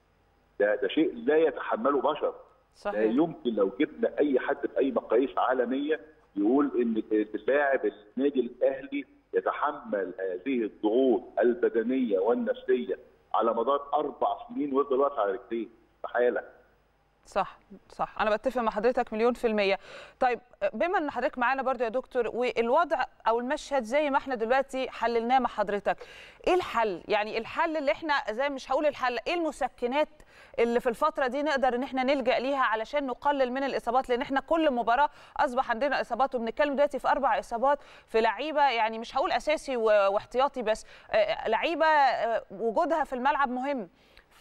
S4: ده ده شيء لا يتحمله بشر
S1: صحيح.
S4: لا يمكن لو جبنا اي حد باي مقاييس عالميه يقول ان اللاعب النادي الاهلي يتحمل هذه الضغوط البدنيه والنفسيه على مدار اربع سنين ويفضل واقف على رجليه استحاله
S1: صح صح انا بتفق مع حضرتك مليون في الميه طيب بما ان حضرتك معانا برضو يا دكتور والوضع او المشهد زي ما احنا دلوقتي حللناه مع حضرتك ايه الحل يعني الحل اللي احنا زي مش هقول الحل ايه المسكنات اللي في الفتره دي نقدر ان احنا نلجا ليها علشان نقلل من الاصابات لان احنا كل مباراه اصبح عندنا اصابات وبنتكلم دلوقتي في اربع اصابات في لعيبه يعني مش هقول اساسي واحتياطي بس لعيبه وجودها في الملعب مهم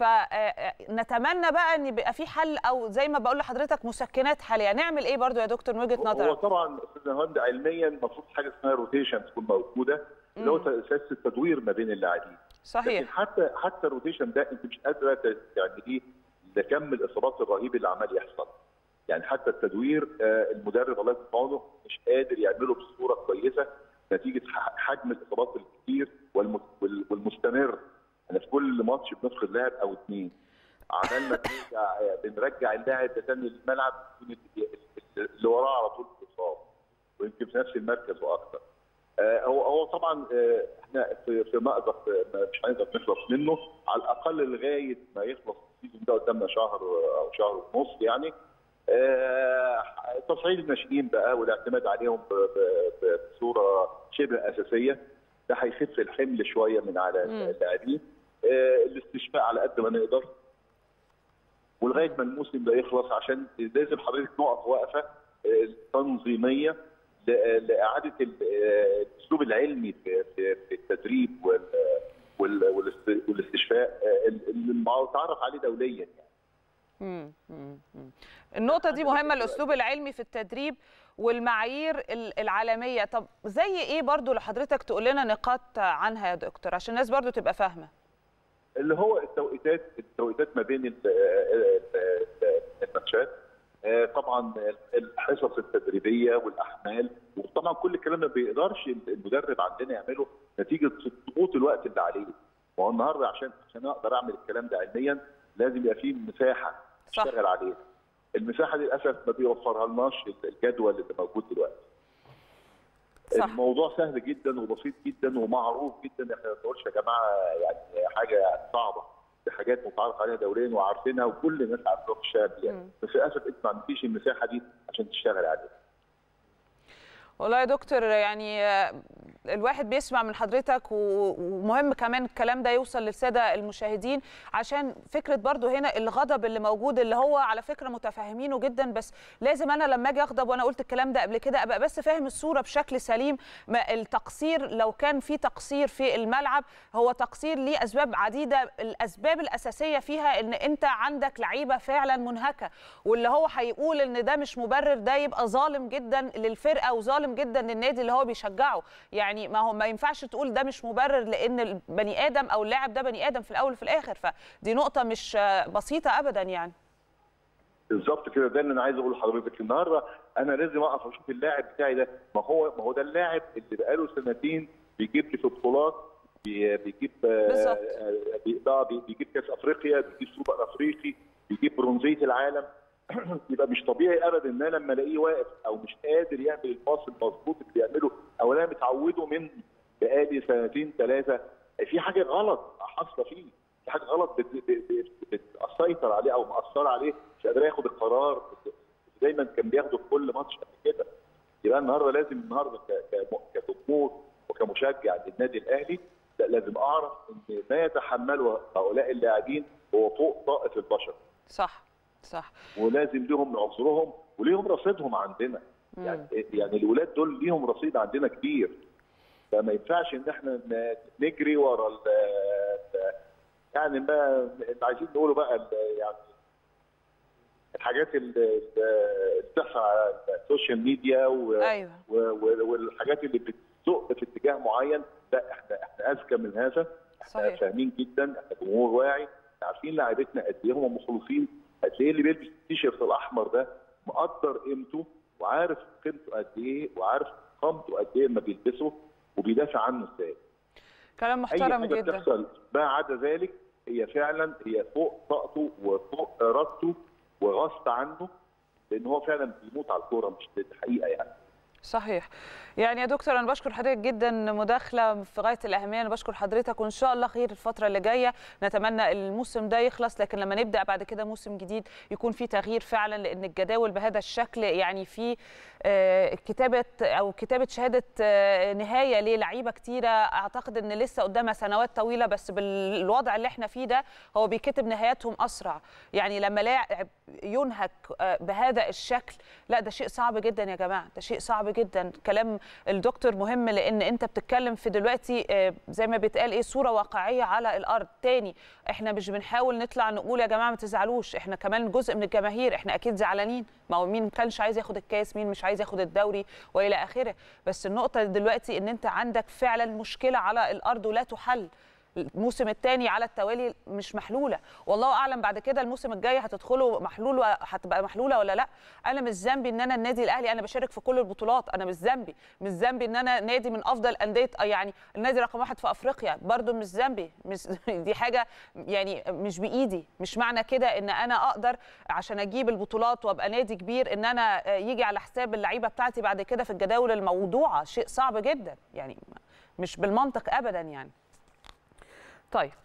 S1: فنتمنى بقى ان يبقى في حل او زي ما بقول لحضرتك مسكنات حاليه نعمل ايه برضو يا دكتور من وجهه نظرك
S4: هو طبعا استاذ هند علميا المفروض حاجه اسمها روتيشن تكون موجوده اللي هو اساس التدوير ما بين اللاعبين
S1: صحيح
S4: لكن حتى حتى الروتيشن ده انت مش قادره تعمليه لكم الاصابات الرهيب اللي عمال يحصل يعني حتى التدوير المدرب الله يكون في عونه مش قادر يعمله بصوره كويسه نتيجه حجم الاصابات الكتير والمستمر انا في كل ماتش بنفقد لاعب او اثنين عمال ما بنرجع بنرجع اللاعب ده تاني للملعب اللي وراه على طول اتصاب ويمكن في نفس المركز واكثر آه هو هو طبعا آه احنا في في مأزق مش هنقدر نخلص منه على الاقل لغايه ما يخلص السيزون ده قدامنا شهر او شهر ونص يعني آه، تصعيد الناشئين بقى والاعتماد عليهم ب- ب- ب- بصوره شبه اساسيه ده هيخف الحمل شويه من على
S1: مم.
S4: اللاعبين آه، الاستشفاء على قد ما نقدر ولغايه ما الموسم ده يخلص عشان لازم حضرتك نقف وقفه آه، تنظيميه ل- لاعاده ال- آه، الاسلوب العلمي في في في التدريب وال- وال- والاست- والاستشفاء آه، اللي المتعارف عليه دوليا يعني.
S1: مم. مم. مم. النقطة دي مهمة الأسلوب العلمي في التدريب والمعايير ال- العالمية طب زي إيه برضو لحضرتك تقول لنا نقاط عنها يا دكتور عشان الناس برضو تبقى فاهمة
S4: اللي هو التوقيتات التوقيتات ما بين ال- ال- ال- الماتشات آه، طبعا الحصص التدريبيه والاحمال وطبعا كل الكلام ده ما بيقدرش المدرب عندنا يعمله نتيجه ضغوط الوقت اللي عليه ما هو النهارده عشان عشان اقدر اعمل الكلام ده علميا لازم يبقى فيه مساحه
S1: صح.
S4: اشتغل عليها المساحه دي للاسف ما بيوفرها لناش الجدول اللي موجود دلوقتي
S1: صح
S4: الموضوع سهل جدا وبسيط جدا ومعروف جدا احنا ما بنقولش يا جماعه يعني حاجه صعبه دي حاجات متعارف عليها دوليا وعارفينها وكل الناس عارفاها في الشارع يعني
S1: مم.
S4: بس للاسف انت ما عندكيش المساحه دي عشان تشتغل عليها
S1: والله يا دكتور يعني آه، الواحد بيسمع من حضرتك و- ومهم كمان الكلام ده يوصل للساده المشاهدين عشان فكره برضو هنا الغضب اللي موجود اللي هو على فكره متفاهمينه جدا بس لازم انا لما اجي اغضب وانا قلت الكلام ده قبل كده ابقى بس فاهم الصوره بشكل سليم ما التقصير لو كان في تقصير في الملعب هو تقصير ليه اسباب عديده الاسباب الاساسيه فيها ان انت عندك لعيبه فعلا منهكه واللي هو هيقول ان ده مش مبرر ده يبقى ظالم جدا للفرقه وظالم جدا للنادي اللي هو بيشجعه يعني ما هو ما ينفعش تقول ده مش مبرر لان البني ادم او اللاعب ده بني ادم في الاول وفي الاخر فدي نقطه مش آه، بسيطه ابدا يعني
S4: بالظبط كده ده اللي انا عايز اقوله لحضرتك النهارده انا لازم اقف اشوف اللاعب بتاعي ده ما هو ما هو ده اللاعب اللي بقاله سنتين بيجيب لي في بطولات بي- بيجيب آه،
S1: بالظبط.
S4: آه، بي- آه، بي- بيجيب كاس افريقيا بيجيب سوبر افريقي بيجيب برونزيه العالم يبقى مش طبيعي ابدا ان انا لما الاقيه واقف او مش قادر يعمل الباص المظبوط اللي بيعمله او انا متعوده من بقالي سنتين ثلاثه في حاجه غلط حاصله فيه في حاجه غلط بت- بت- بت- بتسيطر عليه او مأثره عليه مش قادر ياخد القرار دايما كان بياخده في كل ماتش قبل كده يبقى النهارده لازم النهارده ك- ك- كجمهور وكمشجع للنادي الاهلي لا لازم اعرف ان ما يتحمله هؤلاء اللاعبين هو فوق طاقه البشر
S1: صح صح
S4: ولازم ليهم عذرهم وليهم رصيدهم عندنا يعني يعني الولاد دول ليهم رصيد عندنا كبير فما ينفعش ان احنا ن- نجري ورا ال- ال- يعني ما اللي عايزين نقوله بقى ال- يعني الحاجات اللي اللي بتحصل على السوشيال ميديا و
S1: ايوه
S4: و- و- والحاجات اللي بتزق في اتجاه معين لا احنا احنا اذكى من هذا احنا
S1: صحيح.
S4: فاهمين جدا احنا جمهور واعي عارفين لعيبتنا قد ايه هم مخلصين هتلاقيه اللي بيلبس التيشيرت الاحمر ده مقدر قيمته وعارف قيمته قد ايه وعارف قامته قد ايه لما بيلبسه وبيدافع عنه ازاي
S1: كلام
S4: اي
S1: محترم
S4: حاجه
S1: جدا
S4: بتحصل ما عدا ذلك هي فعلا هي فوق طاقته وفوق ارادته وغصب عنه لان هو فعلا بيموت على الكوره مش الحقيقه يعني
S1: صحيح يعني يا دكتور انا بشكر حضرتك جدا مداخله في غايه الاهميه انا بشكر حضرتك وان شاء الله خير الفتره اللي جايه نتمنى الموسم ده يخلص لكن لما نبدا بعد كده موسم جديد يكون في تغيير فعلا لان الجداول بهذا الشكل يعني في آه، كتابه او كتابه شهاده آه، نهايه للعيبه كتيره اعتقد ان لسه قدامها سنوات طويله بس بالوضع اللي احنا فيه ده هو بيكتب نهاياتهم اسرع يعني لما لاعب ينهك آه، بهذا الشكل لا ده شيء صعب جدا يا جماعه ده شيء صعب جدا كلام الدكتور مهم لان انت بتتكلم في دلوقتي آه، زي ما بيتقال ايه صوره واقعيه على الارض تاني احنا مش بنحاول نطلع نقول يا جماعه ما تزعلوش احنا كمان جزء من الجماهير احنا اكيد زعلانين ما هو مين كانش عايز ياخد الكاس مين مش عايز ياخد الدوري والى اخره بس النقطه دلوقتي ان انت عندك فعلا مشكله على الارض ولا تحل الموسم الثاني على التوالي مش محلوله والله اعلم بعد كده الموسم الجاي هتدخله محلول هتبقى محلوله ولا لا انا مش ذنبي ان انا النادي الاهلي انا بشارك في كل البطولات انا مش ذنبي مش ذنبي ان انا نادي من افضل انديه يعني النادي رقم واحد في افريقيا برده مش ذنبي مش دي حاجه يعني مش بايدي مش معنى كده ان انا اقدر عشان اجيب البطولات وابقى نادي كبير ان انا يجي على حساب اللعيبه بتاعتي بعد كده في الجداول الموضوعه شيء صعب جدا يعني مش بالمنطق ابدا يعني طيب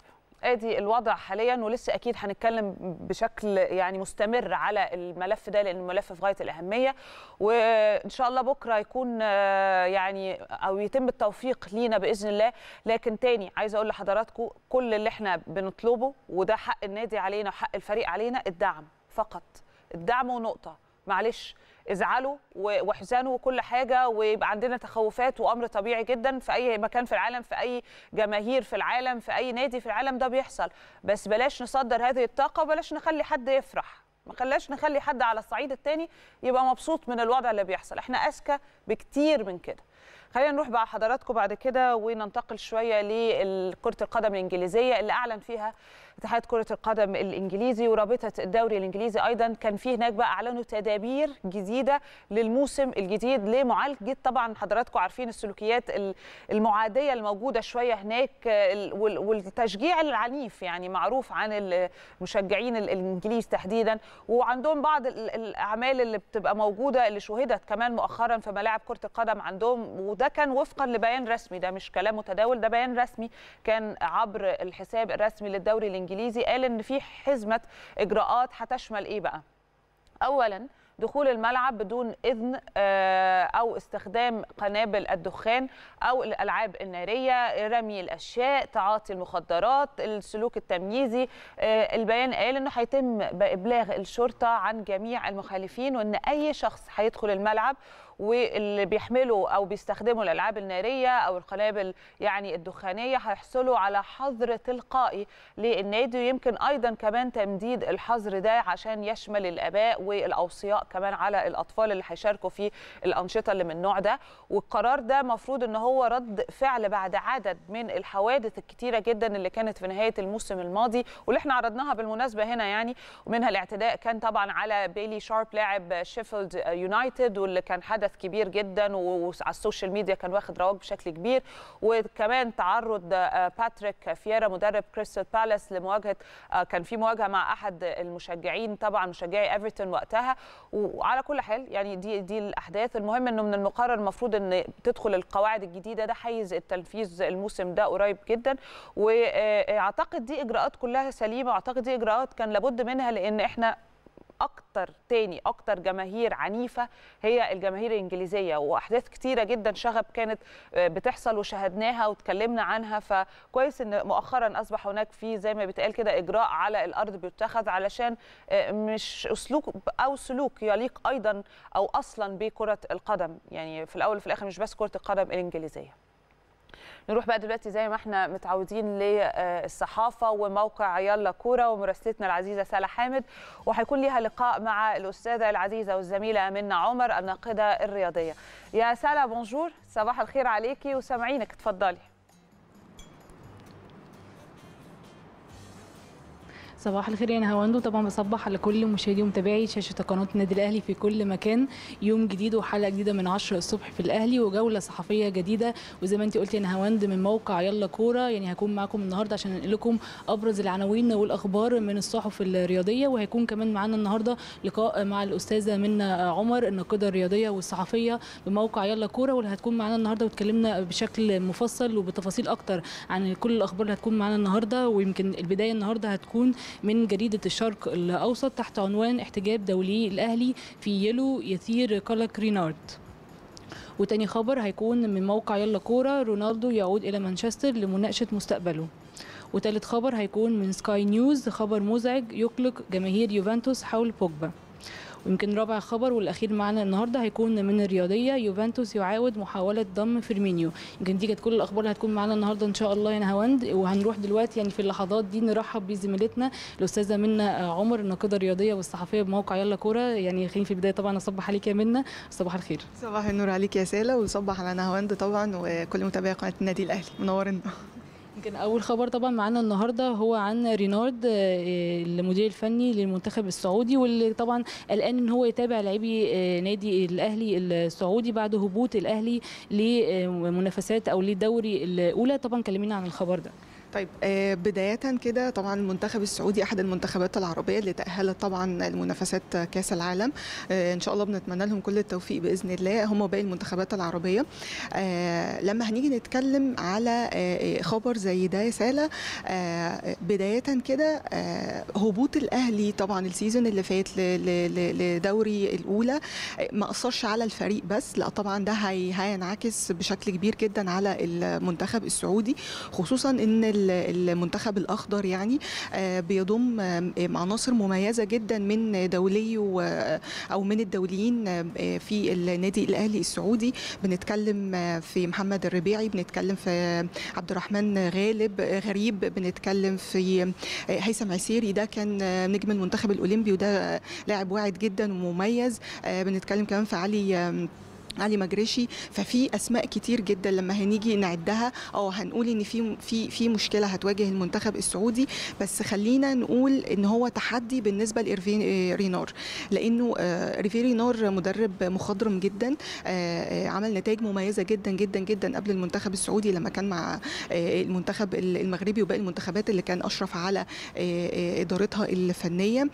S1: ادي الوضع حاليا ولسه اكيد هنتكلم بشكل يعني مستمر على الملف ده لان الملف في غايه الاهميه وان شاء الله بكره يكون آه، يعني او يتم التوفيق لينا باذن الله لكن تاني عايزه اقول لحضراتكم كل اللي احنا بنطلبه وده حق النادي علينا وحق الفريق علينا الدعم فقط الدعم ونقطه معلش ازعلوا و- واحزنوا وكل حاجه ويبقى عندنا تخوفات وامر طبيعي جدا في اي مكان في العالم في اي جماهير في العالم في اي نادي في العالم ده بيحصل بس بلاش نصدر هذه الطاقه وبلاش نخلي حد يفرح ما خلاش نخلي حد على الصعيد الثاني يبقى مبسوط من الوضع اللي بيحصل احنا اذكى بكتير من كده خلينا نروح بقى حضراتكم بعد كده وننتقل شويه لكره القدم الانجليزيه اللي اعلن فيها اتحاد كره القدم الانجليزي ورابطه الدوري الانجليزي ايضا كان في هناك بقى اعلنوا تدابير جديده للموسم الجديد لمعالجه طبعا حضراتكم عارفين السلوكيات ال- المعاديه الموجوده شويه هناك آه، ال- وال- والتشجيع العنيف يعني معروف عن المشجعين ال- الانجليز تحديدا وعندهم بعض ال- الاعمال اللي بتبقى موجوده اللي شوهدت كمان مؤخرا في ملاعب كره القدم عندهم وده كان وفقا لبيان رسمي ده مش كلام متداول ده بيان رسمي كان عبر الحساب الرسمي للدوري الانجليزي قال ان في حزمه اجراءات هتشمل ايه بقى اولا دخول الملعب بدون اذن آه، او استخدام قنابل الدخان او الالعاب الناريه رمي الاشياء تعاطي المخدرات السلوك التمييزي آه، البيان قال انه هيتم بابلاغ الشرطه عن جميع المخالفين وان اي شخص هيدخل الملعب واللي بيحملوا او بيستخدموا الالعاب الناريه او القنابل يعني الدخانيه هيحصلوا على حظر تلقائي للنادي ويمكن ايضا كمان تمديد الحظر ده عشان يشمل الاباء والاوصياء كمان على الاطفال اللي هيشاركوا في الانشطه اللي من النوع ده والقرار ده مفروض ان هو رد فعل بعد عدد من الحوادث الكتيره جدا اللي كانت في نهايه الموسم الماضي واللي احنا عرضناها بالمناسبه هنا يعني ومنها الاعتداء كان طبعا على بيلي شارب لاعب شيفيلد يونايتد واللي كان حدث كبير جدا وعلى السوشيال ميديا كان واخد رواج بشكل كبير وكمان تعرض آه، باتريك فييرا مدرب كريستال بالاس لمواجهه آه، كان في مواجهه مع احد المشجعين طبعا مشجعي ايفرتون وقتها وعلى كل حال يعني دي دي الاحداث المهم انه من المقرر المفروض ان تدخل القواعد الجديده ده حيز التنفيذ الموسم ده قريب جدا واعتقد دي اجراءات كلها سليمه واعتقد دي اجراءات كان لابد منها لان احنا اكتر تاني اكتر جماهير عنيفه هي الجماهير الانجليزيه واحداث كتيره جدا شغب كانت بتحصل وشاهدناها واتكلمنا عنها فكويس ان مؤخرا اصبح هناك في زي ما بيتقال كده اجراء على الارض بيتخذ علشان مش اسلوب او سلوك يليق ايضا او اصلا بكره القدم يعني في الاول وفي الاخر مش بس كره القدم الانجليزيه نروح بقى دلوقتي زي ما احنا متعودين للصحافه وموقع يلا كوره ومراسلتنا العزيزه ساله حامد وهيكون ليها لقاء مع الاستاذه العزيزه والزميله منى عمر الناقده الرياضيه. يا ساله بونجور صباح الخير عليكي وسامعينك اتفضلي.
S5: صباح الخير يا نهاوندو طبعا بصبح على كل مشاهدي ومتابعي شاشه قناه النادي الاهلي في كل مكان يوم جديد وحلقه جديده من 10 الصبح في الاهلي وجوله صحفيه جديده وزي ما انت قلتي يا نهاوند من موقع يلا كوره يعني هكون معاكم النهارده عشان انقل لكم ابرز العناوين والاخبار من الصحف الرياضيه وهيكون كمان معانا النهارده لقاء مع الاستاذه منى عمر الناقده الرياضيه والصحفيه بموقع يلا كوره واللي هتكون معانا النهارده واتكلمنا بشكل مفصل وبتفاصيل اكتر عن كل الاخبار اللي هتكون معانا النهارده ويمكن البدايه النهارده هتكون من جريدة الشرق الأوسط تحت عنوان احتجاب دولي الأهلي في يلو يثير قلق رينارد وتاني خبر هيكون من موقع يلا كورة رونالدو يعود إلى مانشستر لمناقشة مستقبله وتالت خبر هيكون من سكاي نيوز خبر مزعج يقلق جماهير يوفنتوس حول بوجبا ويمكن رابع خبر والاخير معنا النهارده هيكون من الرياضيه يوفنتوس يعاود محاوله ضم فيرمينيو يمكن دي كانت كل الاخبار اللي هتكون معانا النهارده ان شاء الله يا نهاوند وهنروح دلوقتي يعني في اللحظات دي نرحب بزميلتنا الاستاذه منى عمر الناقده الرياضيه والصحفيه بموقع يلا كوره يعني خليني في البدايه طبعا اصبح عليك يا منى صباح الخير
S6: صباح النور عليك يا ساله وصبح على نهاوند طبعا وكل متابعي قناه النادي الاهلي منورنا
S5: يمكن اول خبر طبعا معانا النهارده هو عن رينارد المدير الفني للمنتخب السعودي واللي طبعا قلقان ان هو يتابع لاعبي نادي الاهلي السعودي بعد هبوط الاهلي لمنافسات او للدوري الاولى طبعا كلمينا عن الخبر ده
S6: طيب آه، بداية كده طبعا المنتخب السعودي أحد المنتخبات العربية اللي تأهلت طبعا لمنافسات كأس العالم آه، إن شاء الله بنتمنى لهم كل التوفيق بإذن الله هم باقي المنتخبات العربية آه، لما هنيجي نتكلم على آه، خبر زي ده يا سالة آه، بداية كده آه، هبوط الأهلي طبعا السيزون اللي فات ل- ل- ل- لدوري الأولى آه، ما أثرش على الفريق بس لا طبعا ده هي- هينعكس بشكل كبير جدا على المنتخب السعودي خصوصا ان ال- المنتخب الاخضر يعني آه، بيضم آم، آم، عناصر مميزه جدا من دولي و- او من الدوليين آم، آه، في النادي الاهلي السعودي بنتكلم آه، في محمد الربيعي بنتكلم في عبد الرحمن غالب آه، غريب بنتكلم في آه، هيثم عسيري ده كان آه، نجم المنتخب الاولمبي وده آه، لاعب واعد جدا ومميز آه، بنتكلم كمان في علي آم، علي مجرشي ففي اسماء كتير جدا لما هنيجي نعدها اه هنقول ان في في في مشكله هتواجه المنتخب السعودي بس خلينا نقول ان هو تحدي بالنسبه لإيرفي رينار لانه آه، ريفي رينار مدرب مخضرم جدا آه، آه، عمل نتائج مميزه جدا جدا جدا قبل المنتخب السعودي لما كان مع آه، المنتخب المغربي وباقي المنتخبات اللي كان اشرف على آه، آه، ادارتها الفنيه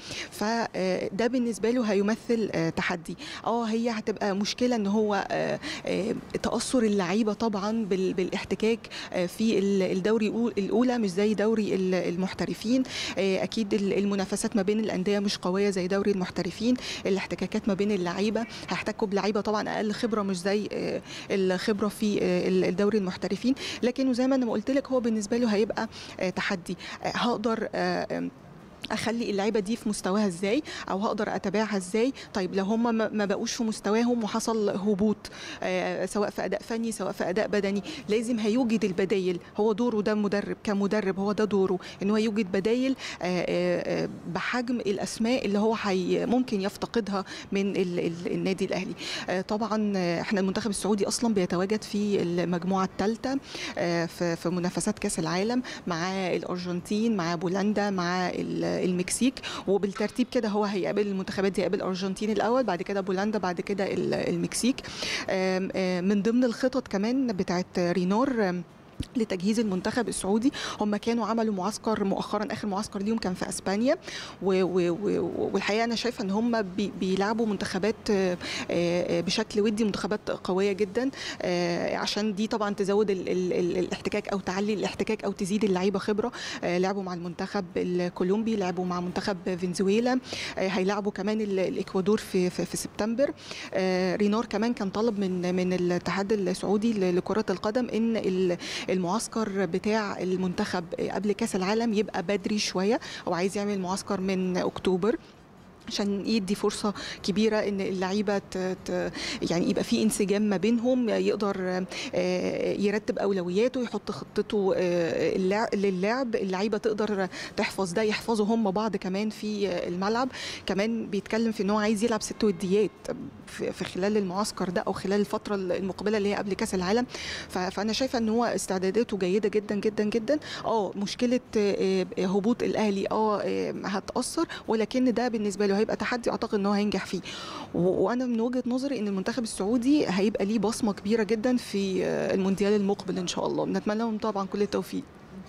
S6: فده بالنسبه له هيمثل آه، تحدي اه هي هتبقى مشكله ان هو آه، آه، تاثر اللعيبه طبعا بال- بالاحتكاك آه، في ال- الدوري الأول- الاولى مش زي دوري ال- المحترفين آه، اكيد ال- المنافسات ما بين الانديه مش قويه زي دوري المحترفين الاحتكاكات ما بين اللعيبه هيحتكوا بلعيبه طبعا اقل خبره مش زي آه، الخبره في آه، ال- الدوري المحترفين لكن زي ما انا ما قلت لك هو بالنسبه له هيبقى آه، تحدي آه، هقدر آه، آم، اخلي اللعيبه دي في مستواها ازاي او هقدر اتابعها ازاي طيب لو هم ما ما بقوش في مستواهم وحصل هبوط آه سواء في اداء فني سواء في اداء بدني لازم هيوجد البدايل هو دوره ده مدرب كمدرب هو ده دوره ان هو يوجد بدايل آه آه آه، بحجم الاسماء اللي هو حي ممكن يفتقدها من ال ال النادي الاهلي آه طبعا آه، احنا المنتخب السعودي اصلا بيتواجد في المجموعه الثالثه في في منافسات كاس العالم مع الارجنتين مع بولندا مع ال- المكسيك وبالترتيب كده هو هيقابل المنتخبات دي هيقابل الارجنتين الاول بعد كده بولندا بعد كده ال- المكسيك آم، آم، من ضمن الخطط كمان بتاعت رينار آم، لتجهيز المنتخب السعودي هم كانوا عملوا معسكر مؤخرا اخر معسكر ليهم كان في اسبانيا و و و والحقيقه انا شايفه ان هم بي بيلعبوا منتخبات آه، آه، بشكل ودي منتخبات قويه جدا آه، عشان دي طبعا تزود ال ال ال الاحتكاك او تعلي الاحتكاك او تزيد اللعيبه خبره آه، لعبوا مع المنتخب الكولومبي لعبوا مع منتخب فنزويلا آه، هيلعبوا كمان ال- الاكوادور في في, في سبتمبر آه، رينار كمان كان طلب من من الاتحاد السعودي ل- لكره القدم ان ال- المعسكر بتاع المنتخب قبل كاس العالم يبقى بدري شويه هو عايز يعمل معسكر من اكتوبر عشان يدي فرصة كبيرة ان اللعيبة ت- ت- يعني يبقى في انسجام ما بينهم يقدر آه، يرتب اولوياته يحط خطته آه، اللع- للعب اللعيبة تقدر تحفظ ده يحفظوا هم بعض كمان في الملعب كمان بيتكلم في ان هو عايز يلعب ست وديات في في خلال المعسكر ده او خلال الفترة المقبلة اللي هي قبل كاس العالم ف- فانا شايفة ان هو استعداداته جيدة جدا جدا جدا اه مشكلة آه، آه، هبوط الاهلي اه آه، هتأثر ولكن ده بالنسبة له هيبقى تحدي اعتقد ان هو هينجح فيه و- وانا من وجهة نظري ان المنتخب السعودي هيبقى ليه بصمة كبيرة جدا في آه، المونديال المقبل ان شاء الله نتمنى لهم طبعا كل التوفيق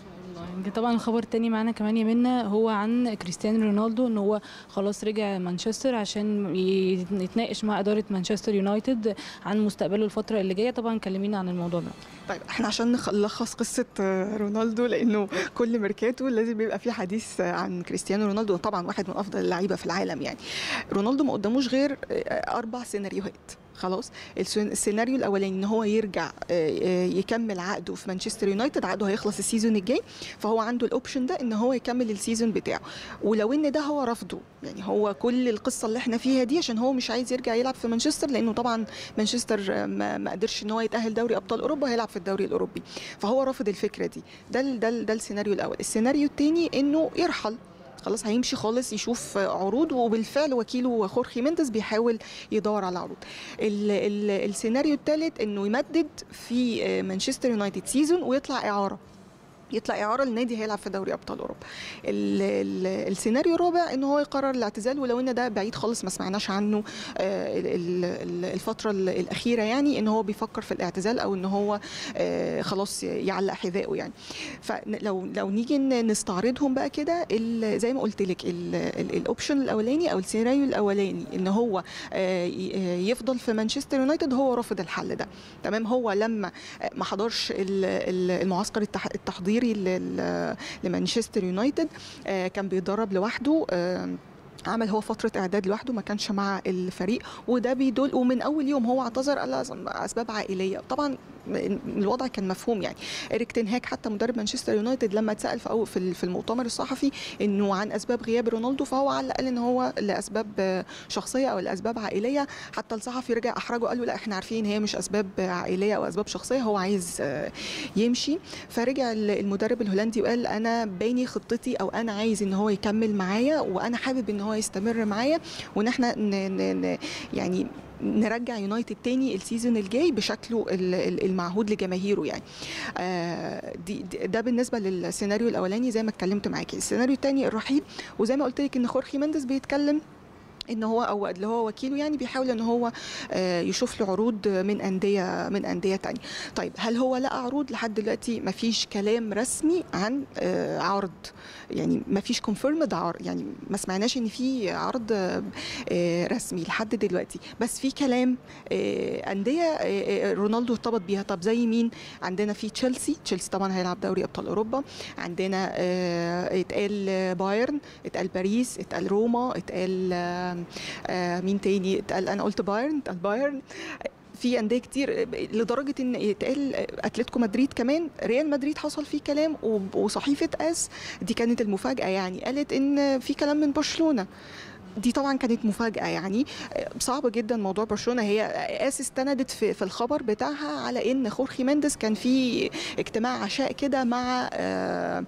S5: يمكن طبعا الخبر التاني معانا كمان يا منى هو عن كريستيانو رونالدو ان هو خلاص رجع مانشستر عشان ي- يتناقش مع اداره مانشستر يونايتد عن مستقبله الفتره اللي جايه طبعا كلمينا عن الموضوع ده
S6: طيب احنا عشان نخ- نلخص قصه آه، رونالدو لانه كل ميركاتو لازم يبقى في حديث آه، عن كريستيانو رونالدو طبعا واحد من افضل اللعيبه في العالم يعني رونالدو ما قداموش غير آه، اربع سيناريوهات خلاص السين- السيناريو الاولاني ان هو يرجع آه، آه، يكمل عقده في مانشستر يونايتد عقده هيخلص السيزون الجاي فهو عنده الاوبشن ده ان هو يكمل السيزون بتاعه ولو ان ده هو رفضه يعني هو كل القصه اللي احنا فيها دي عشان هو مش عايز يرجع يلعب في مانشستر لانه طبعا مانشستر آه، ما ما قدرش ان هو يتاهل دوري ابطال اوروبا هيلعب في الدوري الاوروبي فهو رافض الفكره دي ده ال- ده ال- ده السيناريو الاول السيناريو الثاني انه يرحل خلاص هيمشي خالص يشوف عروض وبالفعل وكيله خورخي مينديز بيحاول يدور على عروض ال ال السيناريو الثالث انه يمدد في آه، مانشستر يونايتد سيزون ويطلع اعاره يطلع اعاره لنادي هيلعب في دوري ابطال اوروبا ال ال السيناريو الرابع ان هو يقرر الاعتزال ولو ان ده بعيد خالص ما سمعناش عنه آه، ال- ال- الفتره ال- الاخيره يعني ان هو بيفكر في الاعتزال او ان هو آه، خلاص يعلق حذائه يعني فلو لو نيجي ن- نستعرضهم بقى كده ال- زي ما قلت لك ال- ال- الاوبشن الاولاني او السيناريو الاولاني ان هو آه، ي- آه، يفضل في مانشستر يونايتد هو رافض الحل ده تمام هو لما آه، ما حضرش ال- ال- المعسكر التح- التحضيري لل- لمانشستر يونايتد آه، كان بيتدرب لوحده آه، عمل هو فترة إعداد لوحده ما كانش مع الفريق وده بيدل ومن أول يوم هو اعتذر على أسباب عائلية طبعا الوضع كان مفهوم يعني إريك تنهاك حتى مدرب مانشستر يونايتد لما اتسأل في أول في ال- في المؤتمر الصحفي إنه عن أسباب غياب رونالدو فهو علق قال إن هو لأسباب آه، شخصية أو لأسباب عائلية حتى الصحفي رجع أحرجه قال له لا إحنا عارفين هي مش أسباب عائلية أو أسباب شخصية هو عايز آه، يمشي فرجع ال- المدرب الهولندي وقال انا باني خطتي او انا عايز ان هو يكمل معايا وانا حابب ان هو يستمر معايا وان احنا ن ن ن يعني نرجع يونايتد تاني السيزون الجاي بشكله ال- ال- المعهود لجماهيره يعني آه، دي دي- ده بالنسبه للسيناريو الاولاني زي ما اتكلمت معاكي السيناريو الثاني الرحيل وزي ما قلت لك ان خورخي مندس بيتكلم ان هو او اللي هو وكيله يعني بيحاول ان هو آه، يشوف له عروض من انديه من انديه تانية طيب هل هو لقى عروض لحد دلوقتي ما فيش كلام رسمي عن آه، عرض يعني ما فيش كونفيرمد عرض يعني ما سمعناش ان في عرض آه، رسمي لحد دلوقتي بس في كلام آه، انديه آه، آه، رونالدو ارتبط بيها طب زي مين عندنا في تشيلسي تشيلسي طبعا هيلعب دوري ابطال اوروبا عندنا آه، اتقال بايرن اتقال باريس اتقال روما اتقال آه، آه، مين تاني اتقال انا قلت بايرن اتقال بايرن في انديه كتير لدرجه ان يتقال اتلتيكو مدريد كمان ريال مدريد حصل فيه كلام وب- وصحيفه اس دي كانت المفاجاه يعني قالت ان في كلام من برشلونه دي طبعا كانت مفاجاه يعني صعب جدا موضوع برشلونه هي اس استندت في, في الخبر بتاعها على ان خورخي مندس كان في اجتماع عشاء كده مع آه،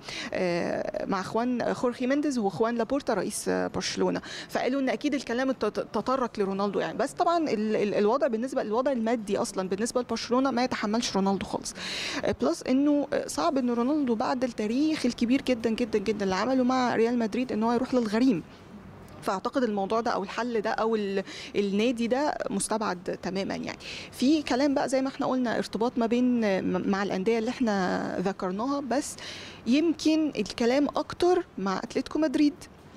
S6: آه، مع اخوان خورخي مندس واخوان لابورتا رئيس آه، برشلونه فقالوا ان اكيد الكلام الت- تطرق لرونالدو يعني بس طبعا ال- ال- الوضع بالنسبه للوضع المادي اصلا بالنسبه لبرشلونه ما يتحملش رونالدو خالص آه، بلس انه آه، صعب ان رونالدو بعد التاريخ الكبير جدا جدا جدا اللي عمله مع ريال مدريد ان هو يروح للغريم فاعتقد الموضوع ده او الحل ده او ال- النادي ده مستبعد تماما يعني في كلام بقى زي ما احنا قلنا ارتباط ما بين م- مع الانديه اللي احنا ذكرناها بس يمكن الكلام اكتر مع اتلتيكو مدريد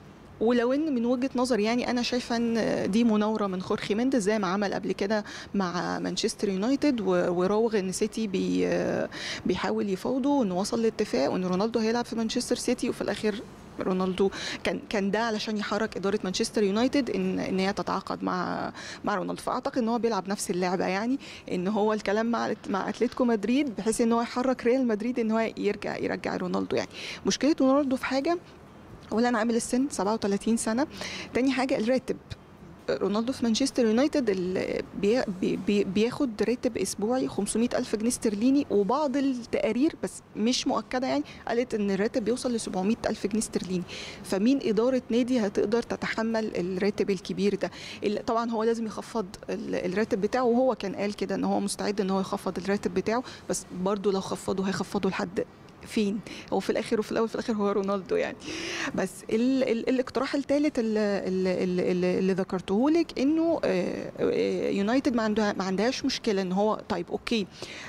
S6: ولو ان من وجهه نظري يعني انا شايفه ان دي مناوره من خورخي مندس زي ما عمل قبل كده مع مانشستر يونايتد و- وراوغ ان سيتي بي بيحاول يفاوضه وان وصل لاتفاق وان رونالدو هيلعب في مانشستر سيتي وفي الاخر رونالدو كان كان ده علشان يحرك اداره مانشستر يونايتد ان ان هي تتعاقد مع مع رونالدو فاعتقد ان هو بيلعب نفس اللعبه يعني ان هو الكلام مع مع اتلتيكو مدريد بحيث ان هو يحرك ريال مدريد ان هو يرجع يرجع رونالدو يعني مشكله رونالدو في حاجه اولا عامل السن 37 سنه تاني حاجه الراتب رونالدو في مانشستر يونايتد ال- بي بي بي- بياخد راتب اسبوعي 500 الف جنيه استرليني وبعض التقارير بس مش مؤكده يعني قالت ان الراتب بيوصل ل 700 الف جنيه استرليني فمين اداره نادي هتقدر تتحمل الراتب الكبير ده ال- طبعا هو لازم يخفض ال- الراتب بتاعه وهو كان قال كده ان هو مستعد ان هو يخفض الراتب بتاعه بس برضه لو خفضه هيخفضه لحد فين هو في الاخر وفي الاول في الاخر هو رونالدو يعني بس ال ال الاقتراح الثالث اللي, اللي, اللي, اللي ذكرته لك انه آه، آه، يونايتد ما عندها ما عندهاش مشكله ان هو طيب اوكي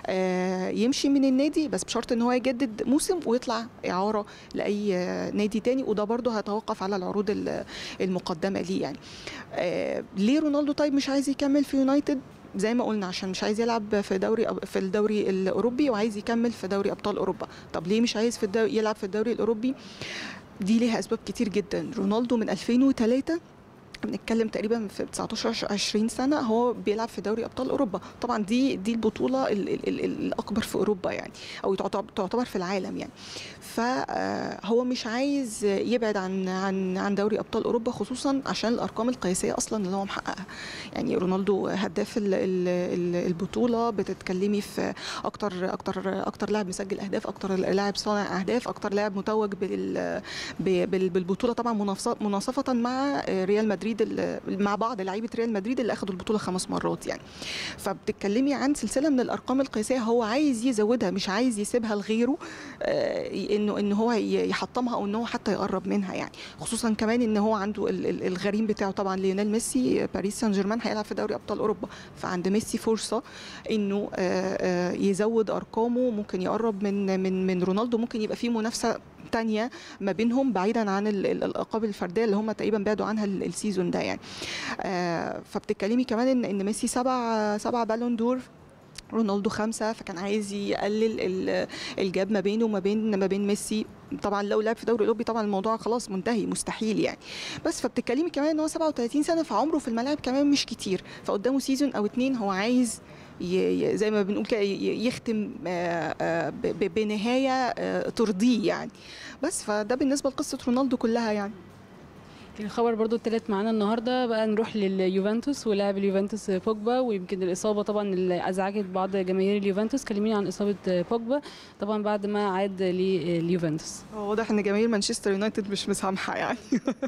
S6: آه، يمشي من النادي بس بشرط ان هو يجدد موسم ويطلع اعاره لاي آه، نادي تاني وده برضه هيتوقف على العروض ال- المقدمه ليه يعني آه، ليه رونالدو طيب مش عايز يكمل في يونايتد زي ما قلنا عشان مش عايز يلعب في دوري في الدوري الاوروبي وعايز يكمل في دوري ابطال اوروبا طب ليه مش عايز في الدوري يلعب في الدوري الاوروبي دي ليها اسباب كتير جدا رونالدو من 2003 بنتكلم تقريبا في 19 20 سنه هو بيلعب في دوري ابطال اوروبا طبعا دي دي البطوله ال ال ال الاكبر في اوروبا يعني او تعتبر تعتبر في العالم يعني فهو مش عايز يبعد عن عن عن دوري ابطال اوروبا خصوصا عشان الارقام القياسيه اصلا اللي هو محققها يعني رونالدو هداف ال- ال- ال- البطوله بتتكلمي في اكتر اكتر اكتر لاعب مسجل اهداف اكتر لاعب صانع اهداف اكتر لاعب متوج بال ب- بال- بالبطوله طبعا منافسه مناصفه مع ريال مدريد مدريد ال- مع بعض لعيبه ريال مدريد اللي اخذوا البطوله خمس مرات يعني فبتتكلمي عن سلسله من الارقام القياسيه هو عايز يزودها مش عايز يسيبها لغيره آه، انه ان هو ي- يحطمها او ان هو حتى يقرب منها يعني خصوصا كمان ان هو عنده ال- ال- الغريم بتاعه طبعا ليونيل ميسي آه، باريس سان جيرمان هيلعب في دوري ابطال اوروبا فعند ميسي فرصه انه آه، آه، يزود ارقامه ممكن يقرب من من من رونالدو ممكن يبقى في منافسه تانية ما بينهم بعيدا عن ال- ال- الالقاب الفرديه اللي هم تقريبا بعدوا عنها ال- السيزون ده يعني آه، فبتتكلمي كمان ان ان ميسي سبع سبع بالون دور رونالدو خمسة فكان عايز يقلل ال- الجاب ما بينه وما بين ما بين ميسي طبعا لو لعب في دوري اوروبي طبعا الموضوع خلاص منتهي مستحيل يعني بس فبتتكلمي كمان ان هو 37 سنه فعمره في الملاعب كمان مش كتير فقدامه سيزون او اتنين هو عايز ي- ي- زي ما بنقول كده ي- يختم آه، آه، ب- ب- بنهايه آه، ترضيه يعني بس فده بالنسبه لقصه رونالدو كلها يعني
S5: الخبر برضو التالت معانا النهارده بقى نروح لليوفنتوس ولاعب اليوفنتوس بوجبا ويمكن الاصابه طبعا اللي ازعجت بعض جماهير اليوفنتوس كلميني عن اصابه بوجبا طبعا بعد ما عاد لليوفنتوس
S6: هو واضح ان جماهير مانشستر يونايتد مش مسامحه يعني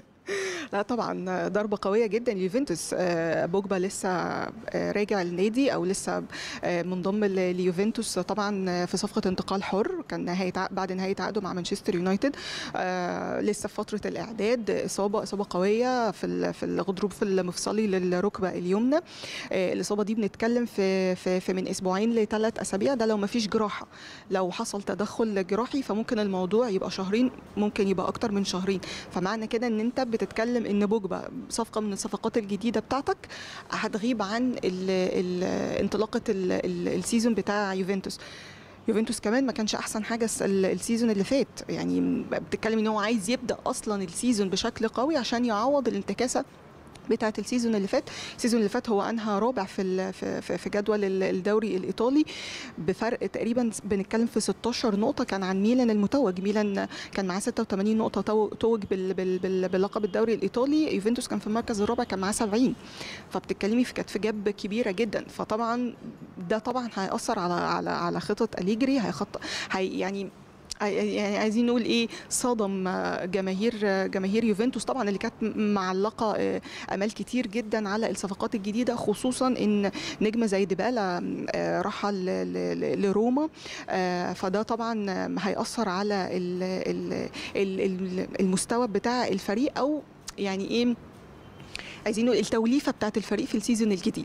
S6: لا طبعا ضربه قويه جدا ليوفنتوس آه، بوجبا لسه آه، راجع النادي او لسه آه، منضم ل- ليوفنتوس طبعا في صفقه انتقال حر كان نهايه عق- بعد نهايه عقده مع مانشستر يونايتد آه، لسه في فتره الاعداد اصابه اصابه قويه في ال- في الغضروف المفصلي للركبه اليمنى آه، الاصابه دي بنتكلم في في, في من اسبوعين لثلاث اسابيع ده لو ما فيش جراحه لو حصل تدخل جراحي فممكن الموضوع يبقى شهرين ممكن يبقى اكتر من شهرين فمعنى كده ان انت بتتكلم ان بوجبا صفقه من الصفقات الجديده بتاعتك هتغيب عن ال ال انطلاقه ال ال السيزون بتاع يوفنتوس يوفنتوس كمان ما كانش احسن حاجه الس- ال- السيزون اللي فات يعني بتتكلم ان هو عايز يبدا اصلا السيزون بشكل قوي عشان يعوض الانتكاسه بتاعه السيزون اللي فات السيزون اللي فات هو انهى رابع في ال- في في- في جدول ال- الدوري الايطالي بفرق تقريبا بنتكلم في 16 نقطه كان عن ميلان المتوج ميلان كان معاه 86 نقطه تو- توج بال بال بال بلقب الدوري الايطالي يوفنتوس كان في المركز الرابع كان معاه 70 فبتتكلمي في كانت في جاب كبيره جدا فطبعا ده طبعا هياثر على على على خطط اليجري هيخط هي يعني يعني عايزين نقول ايه صدم جماهير جماهير يوفنتوس طبعا اللي كانت معلقه امال كتير جدا على الصفقات الجديده خصوصا ان نجم زي ديبالا رحل ل- ل- لروما فده طبعا هيأثر على ال- ال- ال- ال- المستوى بتاع الفريق او يعني ايه عايزين نقول التوليفه بتاعت الفريق في السيزون الجديد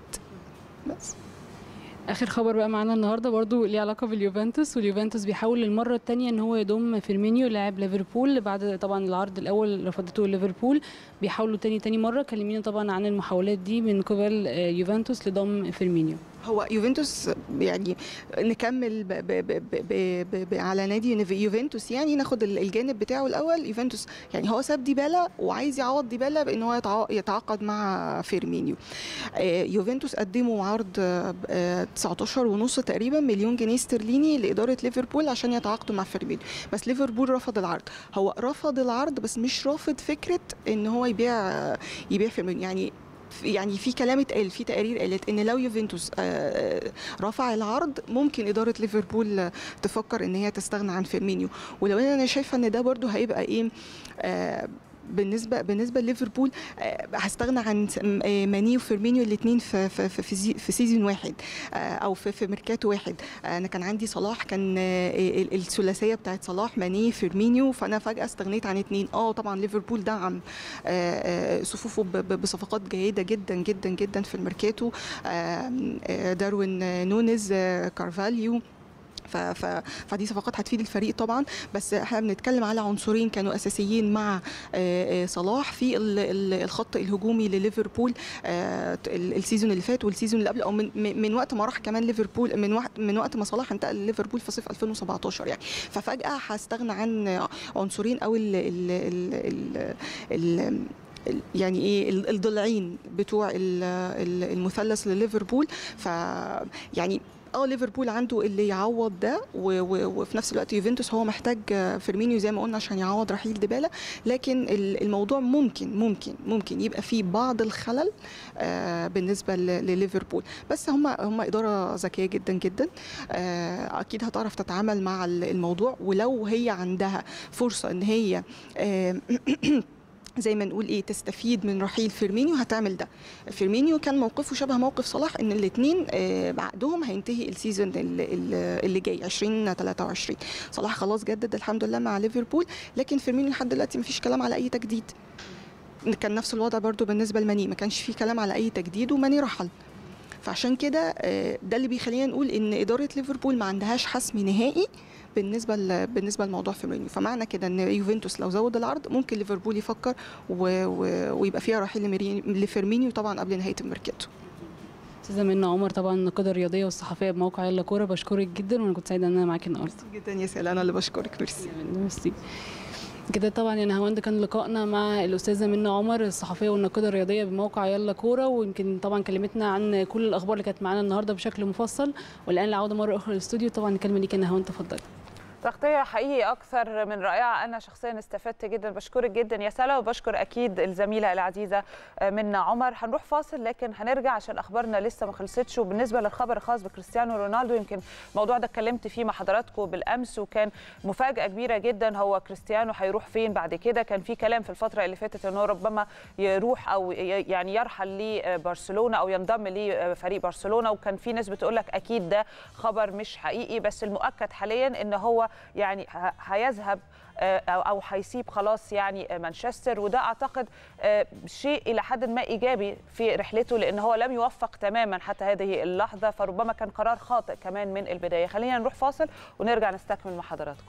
S6: بس
S5: اخر خبر بقى معانا النهارده برضو ليه علاقه باليوفنتوس واليوفنتوس بيحاول للمره الثانيه ان هو يضم فيرمينيو لاعب ليفربول بعد طبعا العرض الاول رفضته ليفربول بيحاولوا تاني تاني مره كلمينا طبعا عن المحاولات دي من قبل آه، يوفنتوس لضم فيرمينيو
S6: هو يوفنتوس يعني نكمل ب ب ب ب ب ب على نادي يونيف- يوفنتوس يعني ناخد ال- الجانب بتاعه الاول يوفنتوس يعني هو ساب ديبالا وعايز يعوض ديبالا بان هو يتع- يتعاقد مع فيرمينيو آه، يوفنتوس قدموا عرض آه، 19 ونص تقريبا مليون جنيه استرليني لاداره ليفربول عشان يتعاقدوا مع فيرمينيو بس ليفربول رفض العرض هو رفض العرض بس مش رافض فكره ان هو يبيع يبيع فيرمينيو يعني يعني في كلام اتقال في تقارير قالت ان لو يوفنتوس آه، رفع العرض ممكن اداره ليفربول آه، تفكر ان هي تستغنى عن فيرمينيو ولو ان انا شايفه ان ده برضو هيبقى ايه آه، بالنسبه بالنسبه لليفربول آه، هستغنى عن س- م- آه، ماني وفيرمينيو الاثنين في في في, في, زي- في سيزون واحد آه، او في في ميركاتو واحد آه، انا كان عندي صلاح كان آه، ال- الثلاثيه بتاعت صلاح ماني فيرمينيو فانا فجاه استغنيت عن اثنين اه طبعا ليفربول دعم آه، آه، صفوفه ب- ب- بصفقات جيده جدا جدا جدا في الميركاتو آه، آه، داروين نونيز آه، كارفاليو ف... ف... فدي صفقات هتفيد الفريق طبعا بس احنا بنتكلم على عنصرين كانوا اساسيين مع آه، آه، صلاح في ال- ال- الخط الهجومي لليفربول آه، ال- السيزون اللي فات والسيزون اللي قبل او من, من من وقت ما راح كمان ليفربول من وقت من وقت ما صلاح انتقل لليفربول في صيف 2017 يعني ففجاه هستغنى عن عنصرين او ال ال ال ال ال ال- يعني ايه ال- الضلعين بتوع ال- ال- المثلث لليفربول ف يعني اه ليفربول عنده اللي يعوض ده و- و- وفي نفس الوقت يوفنتوس هو محتاج آه، فيرمينيو زي ما قلنا عشان يعوض رحيل ديبالا لكن ال- الموضوع ممكن ممكن ممكن يبقى فيه بعض الخلل آه، بالنسبه ل- لليفربول بس هم هم اداره ذكيه جدا جدا آه، اكيد هتعرف تتعامل مع ال- الموضوع ولو هي عندها فرصه ان هي آه، زي ما نقول ايه تستفيد من رحيل فيرمينيو هتعمل ده فيرمينيو كان موقفه شبه موقف صلاح ان الاثنين بعقدهم هينتهي السيزون اللي جاي 2023 صلاح خلاص جدد الحمد لله مع ليفربول لكن فيرمينيو لحد دلوقتي مفيش كلام على اي تجديد كان نفس الوضع برضو بالنسبه لماني ما كانش في كلام على اي تجديد وماني رحل فعشان كده ده اللي بيخلينا نقول ان اداره ليفربول ما عندهاش حسم نهائي بالنسبه ل... بالنسبه لموضوع فيرمينيو فمعنى كده ان يوفنتوس لو زود العرض ممكن ليفربول يفكر و... و... ويبقى فيها رحيل لفيرمينيو طبعا قبل نهايه الميركاتو
S5: استاذه منى عمر طبعا الناقده الرياضيه والصحفيه بموقع يلا كوره بشكرك جدا وانا كنت سعيده ان انا معاكي النهارده
S6: جدا يا سيلا انا اللي بشكرك ميرسي
S5: ميرسي كده طبعا يا نهاوند كان لقائنا مع الاستاذه منى عمر الصحفيه والناقده الرياضيه بموقع يلا كوره ويمكن طبعا كلمتنا عن كل الاخبار اللي كانت معانا النهارده بشكل مفصل والان العوده مره اخرى للاستوديو طبعا الكلمه ليك يا نهاوند تفضلي
S1: تغطية حقيقي أكثر من رائعة أنا شخصيا استفدت جدا بشكرك جدا يا سلا وبشكر أكيد الزميلة العزيزة منا عمر هنروح فاصل لكن هنرجع عشان أخبارنا لسه ما خلصتش وبالنسبة للخبر الخاص بكريستيانو رونالدو يمكن الموضوع ده اتكلمت فيه مع حضراتكم بالأمس وكان مفاجأة كبيرة جدا هو كريستيانو هيروح فين بعد كده كان في كلام في الفترة اللي فاتت أنه ربما يروح أو يعني يرحل لبرشلونة أو ينضم لفريق برشلونة وكان في ناس بتقول لك أكيد ده خبر مش حقيقي بس المؤكد حاليا أن هو يعني هيذهب او هيسيب خلاص يعني مانشستر وده اعتقد شيء الى حد ما ايجابي في رحلته لان هو لم يوفق تماما حتى هذه اللحظه فربما كان قرار خاطئ كمان من البدايه خلينا نروح فاصل ونرجع نستكمل مع حضراتكم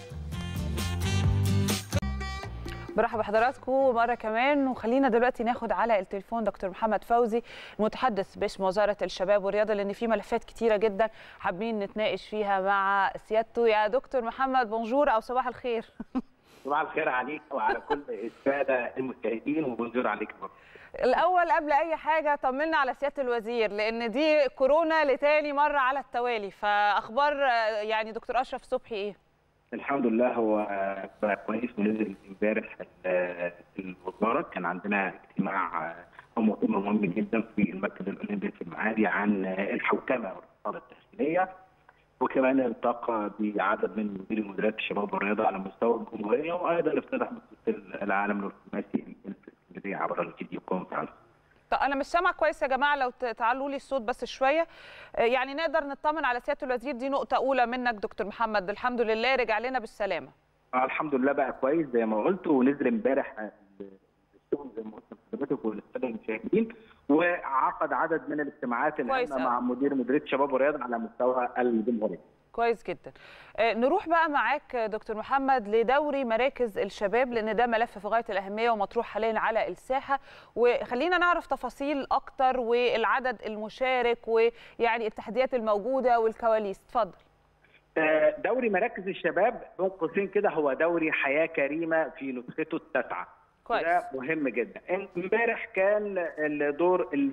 S1: برحب بحضراتكم مره كمان وخلينا دلوقتي ناخد على التليفون دكتور محمد فوزي المتحدث باسم وزاره الشباب والرياضه لان في ملفات كتيره جدا حابين نتناقش فيها مع سيادته يا دكتور محمد بونجور او صباح الخير
S7: صباح الخير عليك وعلى كل الساده المشاهدين وبونجور عليك برضه
S1: الاول قبل اي حاجه طمنا على سياده الوزير لان دي كورونا لتاني مره على التوالي فاخبار يعني دكتور اشرف صبحي ايه
S7: الحمد لله هو كويس ونزل امبارح الوزاره كان عندنا اجتماع او مؤتمر مهم جدا في المركز الاولمبي في المعادي عن الحوكمه والاقتصاد التشكيليه وكمان التقى بعدد من مدير مديريات الشباب والرياضه على مستوى الجمهوريه وايضا افتتح بطوله العالم الخماسي الاسكندريه عبر الفيديو كونفرنس.
S1: طب انا مش سامع كويس يا جماعه لو تعلوا لي الصوت بس شويه يعني نقدر نطمن على سياده الوزير دي نقطه اولى منك دكتور محمد الحمد لله رجع لنا بالسلامه
S7: آه الحمد لله بقى كويس زي ما قلت ونزل امبارح الشغل زي ما قلت لحضرتك وللساده المشاهدين وعقد عدد من الاجتماعات الهامه مع مدير مديريه الشباب والرياضه على مستوى الجمهوريه
S1: كويس جدا نروح بقى معاك دكتور محمد لدوري مراكز الشباب لان ده ملف في غايه الاهميه ومطروح حاليا على الساحه وخلينا نعرف تفاصيل اكتر والعدد المشارك ويعني التحديات الموجوده والكواليس اتفضل
S7: دوري مراكز الشباب بين قوسين كده هو دوري حياه كريمه في نسخته التاسعه
S1: كويس
S7: ده مهم جدا امبارح كان الدور ال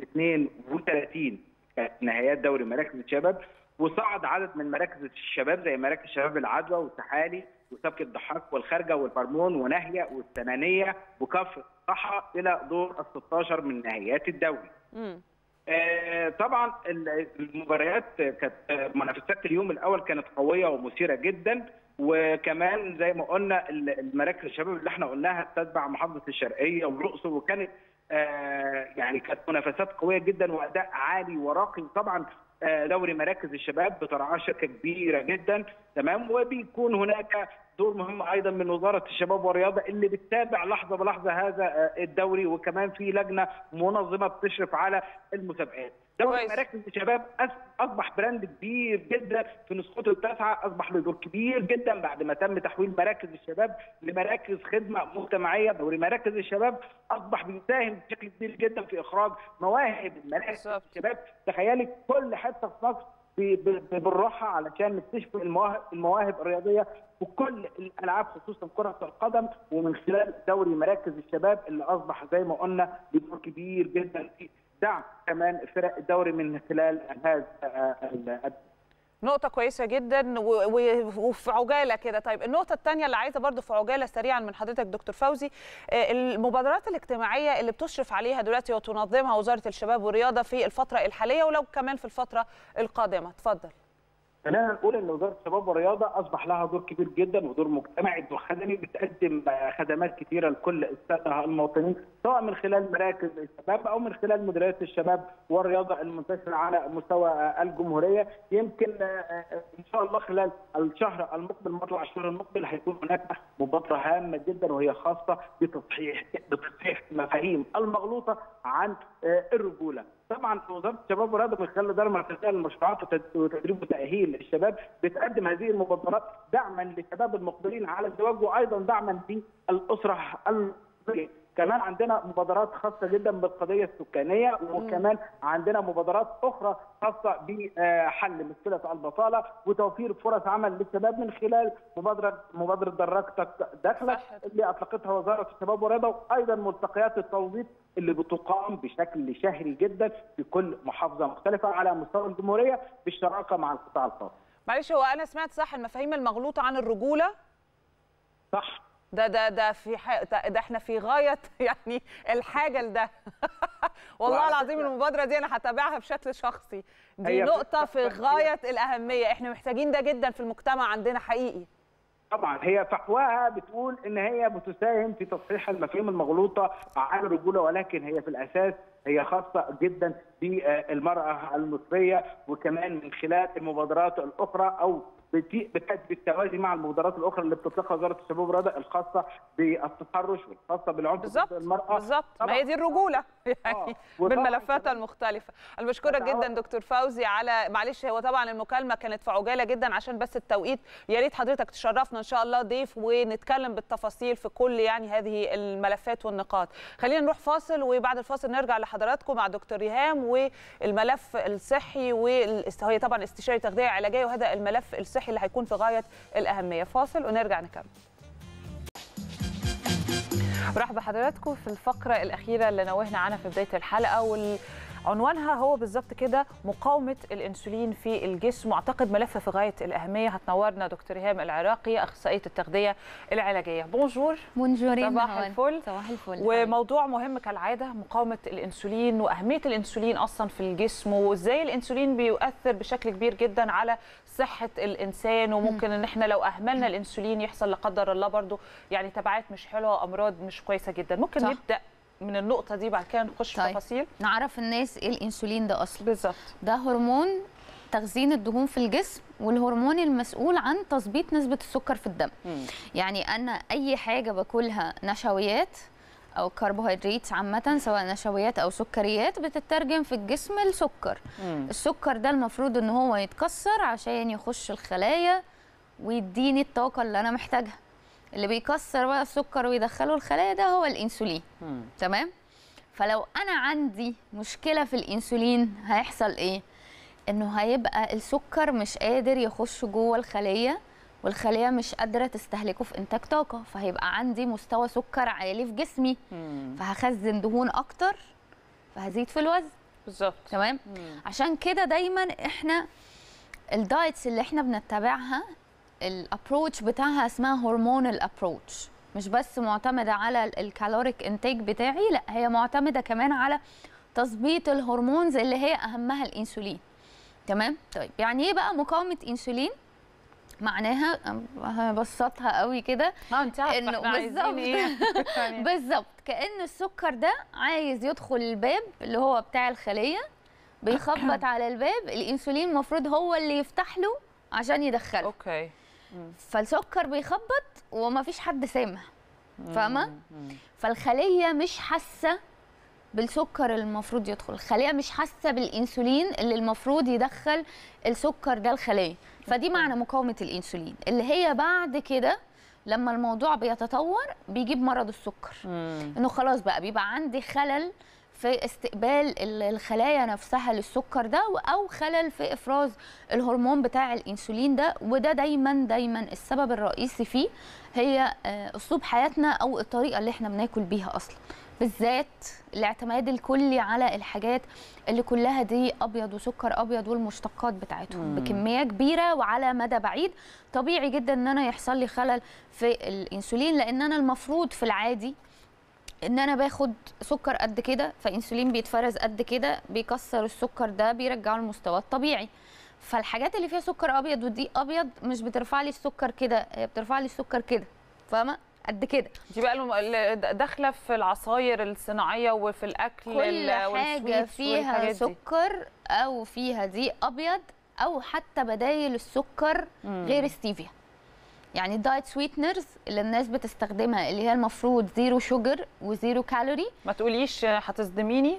S7: 32 كانت نهايات دوري مراكز الشباب وصعد عدد من مراكز الشباب زي مراكز شباب العدوى والسحالي وسبك الضحاك والخارجه والفرمون وناهيه والسنانيه وكفر صحا الى دور ال 16 من نهائيات الدوري.
S1: امم
S7: آه طبعا المباريات كانت منافسات اليوم الاول كانت قويه ومثيره جدا وكمان زي ما قلنا المراكز الشباب اللي احنا قلناها تتبع محافظه الشرقيه والاقصر وكانت آه يعني كانت منافسات قويه جدا واداء عالي وراقي طبعا دوري مراكز الشباب بترعاه شركه كبيره جدا تمام وبيكون هناك دور مهم ايضا من وزاره الشباب والرياضه اللي بتتابع لحظه بلحظه هذا الدوري وكمان في لجنه منظمه بتشرف على المسابقات. دوري مراكز الشباب اصبح براند كبير جدا في نسخته التاسعه اصبح له دور كبير جدا بعد ما تم تحويل مراكز الشباب لمراكز خدمه مجتمعيه دوري مراكز الشباب اصبح بيساهم بشكل كبير جدا في اخراج مواهب مراكز الشباب تخيلي كل حته في مصر بنروحها علشان نكتشف المواهب المواهب الرياضيه وكل الالعاب خصوصا كره القدم ومن خلال دوري مراكز الشباب اللي اصبح زي ما قلنا بدور كبير جدا في دعم كمان فرق الدوري من خلال هذا
S1: نقطة كويسة جدا وفي عجالة كده طيب النقطة الثانية اللي عايزة برضو في عجالة سريعا من حضرتك دكتور فوزي المبادرات الاجتماعية اللي بتشرف عليها دلوقتي وتنظمها وزارة الشباب والرياضة في الفترة الحالية ولو كمان في الفترة القادمة اتفضل
S7: خلينا نقول ان وزاره الشباب والرياضه اصبح لها دور كبير جدا ودور مجتمعي وخدمي بتقدم خدمات كثيره لكل الساده المواطنين سواء من خلال مراكز الشباب او من خلال مديريات الشباب والرياضه المنتشره على مستوى الجمهوريه يمكن ان شاء الله خلال الشهر المقبل مطلع الشهر المقبل هيكون هناك مبادره هامه جدا وهي خاصه بتصحيح بتصحيح المفاهيم المغلوطه عن الرجوله طبعا وزاره الشباب والرياضه من خلال الاداره المركزيه للمشروعات وتدريب وتاهيل الشباب بتقدم هذه المبادرات دعما للشباب المقبلين على الزواج وايضا دعما للاسره المصريه كمان عندنا مبادرات خاصه جدا بالقضيه السكانيه وكمان عندنا مبادرات اخرى خاصه بحل مشكله البطاله وتوفير فرص عمل للشباب من خلال مبادره مبادره دراجتك دخلك اللي اطلقتها وزاره الشباب والرياضه وايضا ملتقيات التوظيف اللي بتقام بشكل شهري جدا في كل محافظه مختلفه على مستوى الجمهوريه بالشراكه مع القطاع الخاص.
S1: معلش هو انا سمعت صح المفاهيم المغلوطه عن الرجوله؟
S7: صح
S1: ده ده ده في ح... ده, ده احنا في غايه يعني الحاجه لده والله العظيم المبادره دي انا هتابعها بشكل شخصي دي نقطه في غايه الاهميه احنا محتاجين ده جدا في المجتمع عندنا حقيقي
S7: طبعا هي فحواها بتقول ان هي بتساهم في تصحيح المفاهيم المغلوطه عن الرجوله ولكن هي في الاساس هي خاصه جدا بالمراه المصريه وكمان من خلال المبادرات الاخرى او بتاتي بالتوازي مع المبادرات الاخرى اللي بتطلقها وزاره الشباب والرياضه الخاصه بالتحرش والخاصه بالعنف
S1: ضد المراه بالظبط ما هي دي الرجوله يعني بالملفاتها المختلفه انا بشكرك جدا دكتور فوزي على معلش هو طبعا المكالمه كانت في عجاله جدا عشان بس التوقيت يا ريت حضرتك تشرفنا ان شاء الله ضيف ونتكلم بالتفاصيل في كل يعني هذه الملفات والنقاط خلينا نروح فاصل وبعد الفاصل نرجع لحضراتكم مع دكتور ريهام والملف الصحي وهي طبعا استشاري تغذيه علاجيه وهذا الملف الصحي الصحي اللي هيكون في غايه الاهميه فاصل ونرجع نكمل برحب بحضراتكم في الفقره الاخيره اللي نوهنا عنها في بدايه الحلقه وال عنوانها هو بالظبط كده مقاومه الانسولين في الجسم واعتقد ملف في غايه الاهميه هتنورنا دكتور هام العراقي اخصائيه التغذيه العلاجيه بونجور
S8: بونجور
S1: صباح الفل
S8: صباح الفل
S1: وموضوع مهم كالعاده مقاومه الانسولين واهميه الانسولين اصلا في الجسم وازاي الانسولين بيؤثر بشكل كبير جدا على صحه الانسان وممكن ان احنا لو اهملنا الانسولين يحصل لا قدر الله برضو يعني تبعات مش حلوه امراض مش كويسه جدا ممكن صح. نبدا من النقطه دي بعد كده نخش
S8: طيب.
S1: في تفاصيل
S8: نعرف الناس ايه الانسولين ده اصلا
S1: بالظبط
S8: ده هرمون تخزين الدهون في الجسم والهرمون المسؤول عن تظبيط نسبه السكر في الدم مم. يعني انا اي حاجه باكلها نشويات او كربوهيدرات عامه سواء نشويات او سكريات بتترجم في الجسم لسكر مم. السكر ده المفروض ان هو يتكسر عشان يخش الخلايا ويديني الطاقه اللي انا محتاجها اللي بيكسر بقى السكر ويدخله الخلايا ده هو الانسولين مم. تمام فلو انا عندي مشكله في الانسولين هيحصل ايه انه هيبقى السكر مش قادر يخش جوه الخليه والخليه مش قادره تستهلكه في انتاج طاقه فهيبقى عندي مستوى سكر عالي في جسمي مم. فهخزن دهون اكتر فهزيد في الوزن
S1: بالظبط
S8: تمام مم. عشان كده دايما احنا الدايتس اللي احنا بنتبعها الابروتش بتاعها اسمها هرمونال ابروتش مش بس معتمده على الكالوريك انتاج بتاعي لا هي معتمده كمان على تظبيط الهرمونز اللي هي اهمها الانسولين تمام طيب يعني ايه بقى مقاومه انسولين معناها هبسطها قوي كده
S1: اه انت عارفه احنا عايزين ايه
S8: بالظبط كان السكر ده عايز يدخل الباب اللي هو بتاع الخليه بيخبط على الباب الانسولين المفروض هو اللي يفتح له عشان يدخله
S1: اوكي
S8: فالسكر بيخبط وما فيش حد سامع فاهمه فالخليه مش حاسه بالسكر اللي المفروض يدخل الخليه مش حاسه بالانسولين اللي المفروض يدخل السكر ده الخليه فدي معنى مقاومه الانسولين اللي هي بعد كده لما الموضوع بيتطور بيجيب مرض السكر مم. انه خلاص بقى بيبقى عندي خلل في استقبال الخلايا نفسها للسكر ده او خلل في افراز الهرمون بتاع الانسولين ده وده دايما دايما السبب الرئيسي فيه هي اسلوب حياتنا او الطريقه اللي احنا بناكل بيها اصلا بالذات الاعتماد الكلي على الحاجات اللي كلها دي ابيض وسكر ابيض والمشتقات بتاعتهم مم. بكميه كبيره وعلى مدى بعيد طبيعي جدا ان انا يحصل لي خلل في الانسولين لان انا المفروض في العادي ان انا باخد سكر قد كده فانسولين بيتفرز قد كده بيكسر السكر ده بيرجعه لمستواه الطبيعي فالحاجات اللي فيها سكر ابيض ودي ابيض مش بترفع لي السكر كده هي بترفع لي السكر كده فاهمه قد كده
S1: دي بقى الم- اللي داخله في العصاير الصناعيه وفي الاكل
S8: كل
S1: ال-
S8: حاجه
S1: والسويتس
S8: فيها
S1: والحاجات دي.
S8: سكر او فيها دقيق ابيض او حتى بدايل السكر غير ستيفيا يعني الدايت سويتنرز اللي الناس بتستخدمها اللي هي المفروض زيرو شوجر وزيرو كالوري
S1: ما تقوليش هتصدميني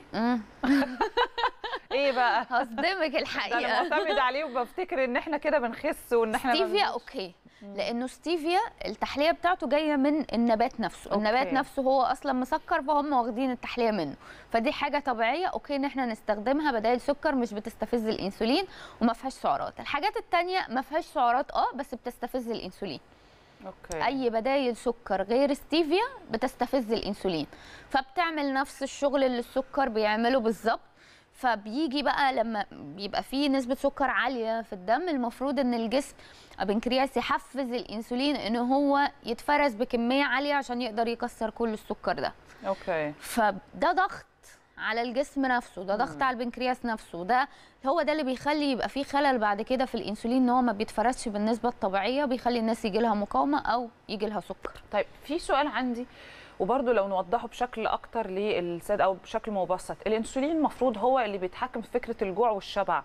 S1: ايه بقى
S8: هصدمك
S1: ده انا
S8: الحقيقه
S1: معتمد عليه وبفتكر ان احنا كده بنخس وان احنا ما
S8: ستيفيا
S1: بن-
S8: اوكي لانه ستيفيا التحليه بتاعته جايه من النبات نفسه
S1: أوكي.
S8: النبات نفسه هو اصلا مسكر فهم واخدين التحليه منه فدي حاجه طبيعيه اوكي ان احنا نستخدمها بدائل سكر مش بتستفز الانسولين وما فيهاش سعرات الحاجات التانية ما فيهاش سعرات اه بس بتستفز الانسولين
S1: اوكي
S8: اي بدايل سكر غير ستيفيا بتستفز الانسولين فبتعمل نفس الشغل اللي السكر بيعمله بالظبط فبيجي بقى لما بيبقى فيه نسبة سكر عالية في الدم المفروض ان الجسم البنكرياس يحفز الانسولين ان هو يتفرز بكمية عالية عشان يقدر يكسر كل السكر ده
S1: اوكي
S8: فده ضغط على الجسم نفسه ده ضغط على البنكرياس نفسه ده هو ده اللي بيخلي يبقى فيه خلل بعد كده في الانسولين ان هو ما بيتفرزش بالنسبه الطبيعيه بيخلي الناس يجي لها مقاومه او يجي لها سكر
S1: طيب في سؤال عندي وبرضه لو نوضحه بشكل اكتر للساده او بشكل مبسط الانسولين المفروض هو اللي بيتحكم في فكره الجوع والشبع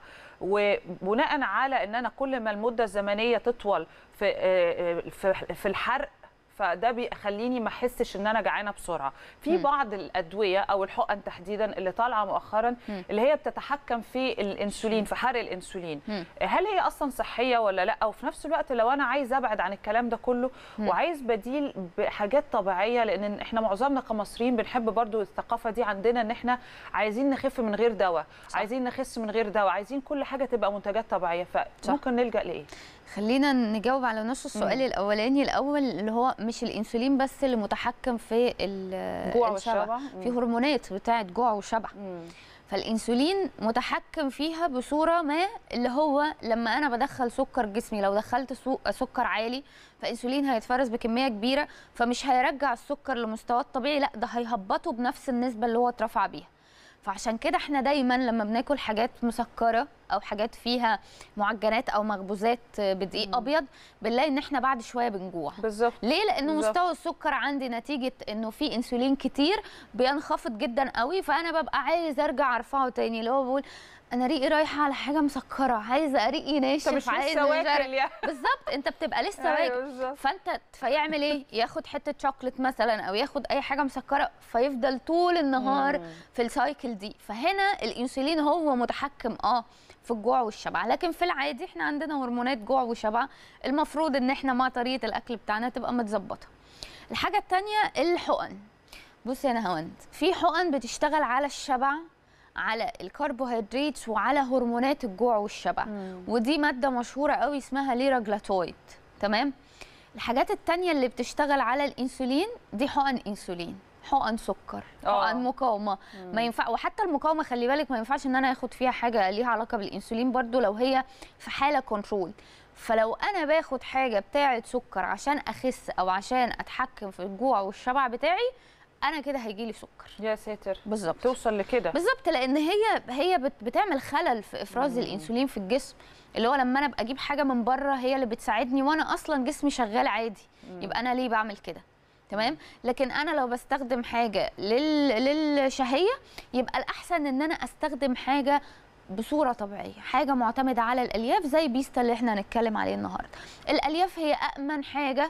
S1: وبناء على ان انا كل ما المده الزمنيه تطول في آه، آه، في في الحرق فده بيخليني ما احسش ان انا جعانه بسرعه في
S8: مم.
S1: بعض الادويه او الحقن تحديدا اللي طالعه مؤخرا
S8: مم.
S1: اللي هي بتتحكم في الانسولين في حرق الانسولين
S8: مم.
S1: هل هي اصلا صحيه ولا لا وفي نفس الوقت لو انا عايز ابعد عن الكلام ده كله
S8: مم.
S1: وعايز بديل بحاجات طبيعيه لان احنا معظمنا كمصريين بنحب برضو الثقافه دي عندنا ان احنا عايزين نخف من غير دواء عايزين نخس من غير دواء عايزين كل حاجه تبقى منتجات طبيعيه فممكن نلجا لايه
S8: خلينا نجاوب على نص السؤال
S1: مم.
S8: الاولاني الاول اللي هو مش الانسولين بس اللي متحكم في ال-
S1: جوع
S8: الشبع
S1: والشبع
S8: في هرمونات بتاعه جوع وشبع فالانسولين متحكم فيها بصوره ما اللي هو لما انا بدخل سكر جسمي لو دخلت سو- سكر عالي فانسولين هيتفرز بكميه كبيره فمش هيرجع السكر لمستواه الطبيعي لا ده هيهبطه بنفس النسبه اللي هو اترفع بيها فعشان كده احنا دايما لما بناكل حاجات مسكره او حاجات فيها معجنات او مخبوزات بدقيق ابيض بنلاقي ان احنا بعد شويه بنجوع
S1: بالظبط
S8: ليه لانه
S1: بالظبط.
S8: مستوى السكر عندي نتيجه انه في انسولين كتير بينخفض جدا قوي فانا ببقى عايز ارجع ارفعه تاني اللي هو بقول انا ريقي رايحه على حاجه مسكره عايزه ريقي ناشف
S1: انت مش
S8: عايز
S1: لسه
S8: مش عارف-
S1: واكل يعني
S8: بالظبط انت بتبقى لسه
S1: أيوة
S8: واكل
S1: بالظبط.
S8: فانت فيعمل ايه ياخد حته شوكليت مثلا او ياخد اي حاجه مسكره فيفضل طول النهار في السايكل دي فهنا الانسولين هو متحكم اه في الجوع والشبع لكن في العادي احنا عندنا هرمونات جوع وشبع المفروض ان احنا مع طريقه الاكل بتاعنا تبقى متظبطه الحاجه الثانيه الحقن بصي يا نهاوند في حقن بتشتغل على الشبع على الكربوهيدرات وعلى هرمونات الجوع والشبع ودي ماده مشهوره قوي اسمها ليراجلاتويد تمام الحاجات التانية اللي بتشتغل على الانسولين دي حقن انسولين حقن سكر
S1: آه.
S8: حقن مقاومه ما ينفع وحتى المقاومه خلي بالك ما ينفعش ان انا اخد فيها حاجه ليها علاقه بالانسولين برضو لو هي في حاله كنترول فلو انا باخد حاجه بتاعه سكر عشان اخس او عشان اتحكم في الجوع والشبع بتاعي انا كده هيجي لي سكر
S1: يا ساتر
S8: بالظبط
S1: توصل لكده
S8: بالظبط لان هي هي بت- بتعمل خلل في افراز الانسولين في الجسم اللي هو لما انا ابقى اجيب حاجه من بره هي اللي بتساعدني وانا اصلا جسمي شغال عادي يبقى انا ليه بعمل كده تمام لكن انا لو بستخدم حاجه لل... للشهيه يبقى الاحسن ان انا استخدم حاجه بصوره طبيعيه حاجه معتمده على الالياف زي بيستا اللي احنا هنتكلم عليه النهارده الالياف هي امن حاجه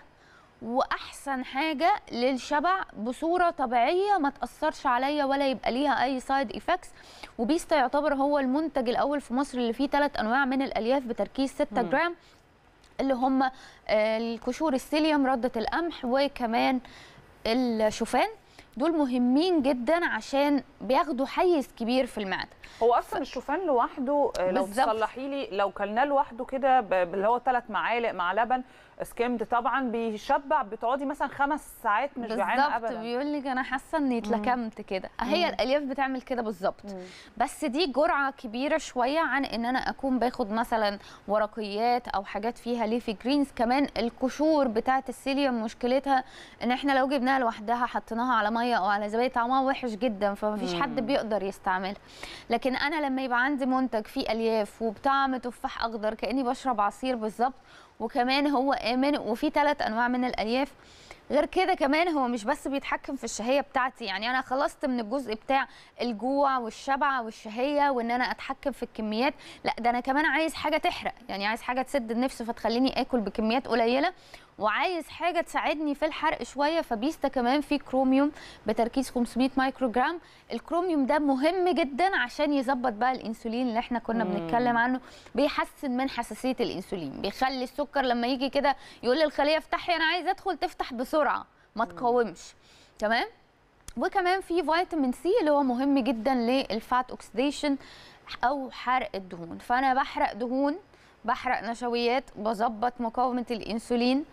S8: واحسن حاجه للشبع بصوره طبيعيه ما تاثرش عليا ولا يبقى ليها اي سايد افكتس وبيستا يعتبر هو المنتج الاول في مصر اللي فيه ثلاث انواع من الالياف بتركيز 6 جرام اللي هم آه، القشور السيليوم رده القمح وكمان الشوفان دول مهمين جدا عشان بياخدوا حيز كبير في المعده
S1: هو اصلا الشوفان لوحده آه، لو
S8: بالظبط.
S1: تصلحي لي لو كلناه لوحده كده ب- اللي هو ثلاث معالق مع لبن سكيمد طبعا بيشبع بتقعدي مثلا خمس ساعات مش جعانه
S8: بالظبط
S1: ابدا
S8: بيقول لك انا حاسه اني اتلكمت كده هي الالياف بتعمل كده بالظبط بس دي جرعه كبيره شويه عن ان انا اكون باخد مثلا ورقيات او حاجات فيها ليفي جرينز كمان القشور بتاعه السيليوم مشكلتها ان احنا لو جبناها لوحدها حطيناها على ميه الميه او على زبادي طعمها وحش جدا فمفيش حد بيقدر يستعملها لكن انا لما يبقى عندي منتج فيه الياف وبطعم تفاح اخضر كاني بشرب عصير بالظبط وكمان هو امن وفيه ثلاث انواع من الالياف غير كده كمان هو مش بس بيتحكم في الشهيه بتاعتي يعني انا خلصت من الجزء بتاع الجوع والشبع والشهيه وان انا اتحكم في الكميات لا ده انا كمان عايز حاجه تحرق يعني عايز حاجه تسد النفس فتخليني اكل بكميات قليله وعايز حاجه تساعدني في الحرق شويه فبيستا كمان فيه كروميوم بتركيز 500 مايكرو جرام الكروميوم ده مهم جدا عشان يظبط بقى الانسولين اللي احنا كنا بنتكلم عنه بيحسن من حساسيه الانسولين بيخلي السكر لما يجي كده يقول للخليه افتحي انا عايز ادخل تفتح بسرعه ما تقاومش تمام وكمان في فيتامين سي اللي هو مهم جدا للفات اوكسيديشن او حرق الدهون فانا بحرق دهون بحرق نشويات بظبط مقاومه الانسولين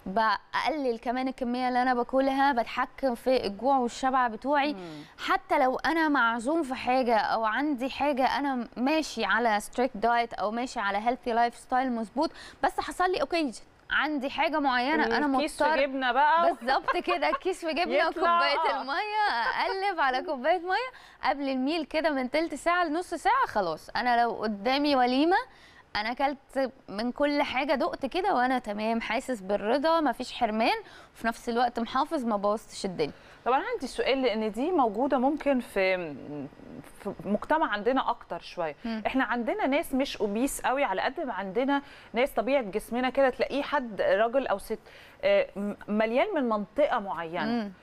S8: بقلل كمان الكميه اللي انا باكلها بتحكم في الجوع والشبع بتوعي حتى لو انا معزوم في حاجه او عندي حاجه انا ماشي على ستريكت دايت او ماشي على هيلثي لايف ستايل مظبوط بس حصل لي اوكيجن عندي حاجه معينه انا
S1: كيس في
S8: مضطر
S1: جبنه بقى
S8: بالظبط كده كيس في جبنه
S1: يطلع.
S8: وكوبايه الميه اقلب على كوبايه ميه قبل الميل كده من تلت ساعه لنص ساعه خلاص انا لو قدامي وليمه انا اكلت من كل حاجه دقت كده وانا تمام حاسس بالرضا مفيش حرمان وفي نفس الوقت محافظ ما بوظتش الدنيا
S1: طبعا عندي سؤال لان دي موجوده ممكن في في مجتمع عندنا اكتر شويه
S8: مم.
S1: احنا عندنا ناس مش اوبيس قوي على قد ما عندنا ناس طبيعه جسمنا كده تلاقيه حد راجل او ست آه، م- مليان من منطقه معينه
S8: مم.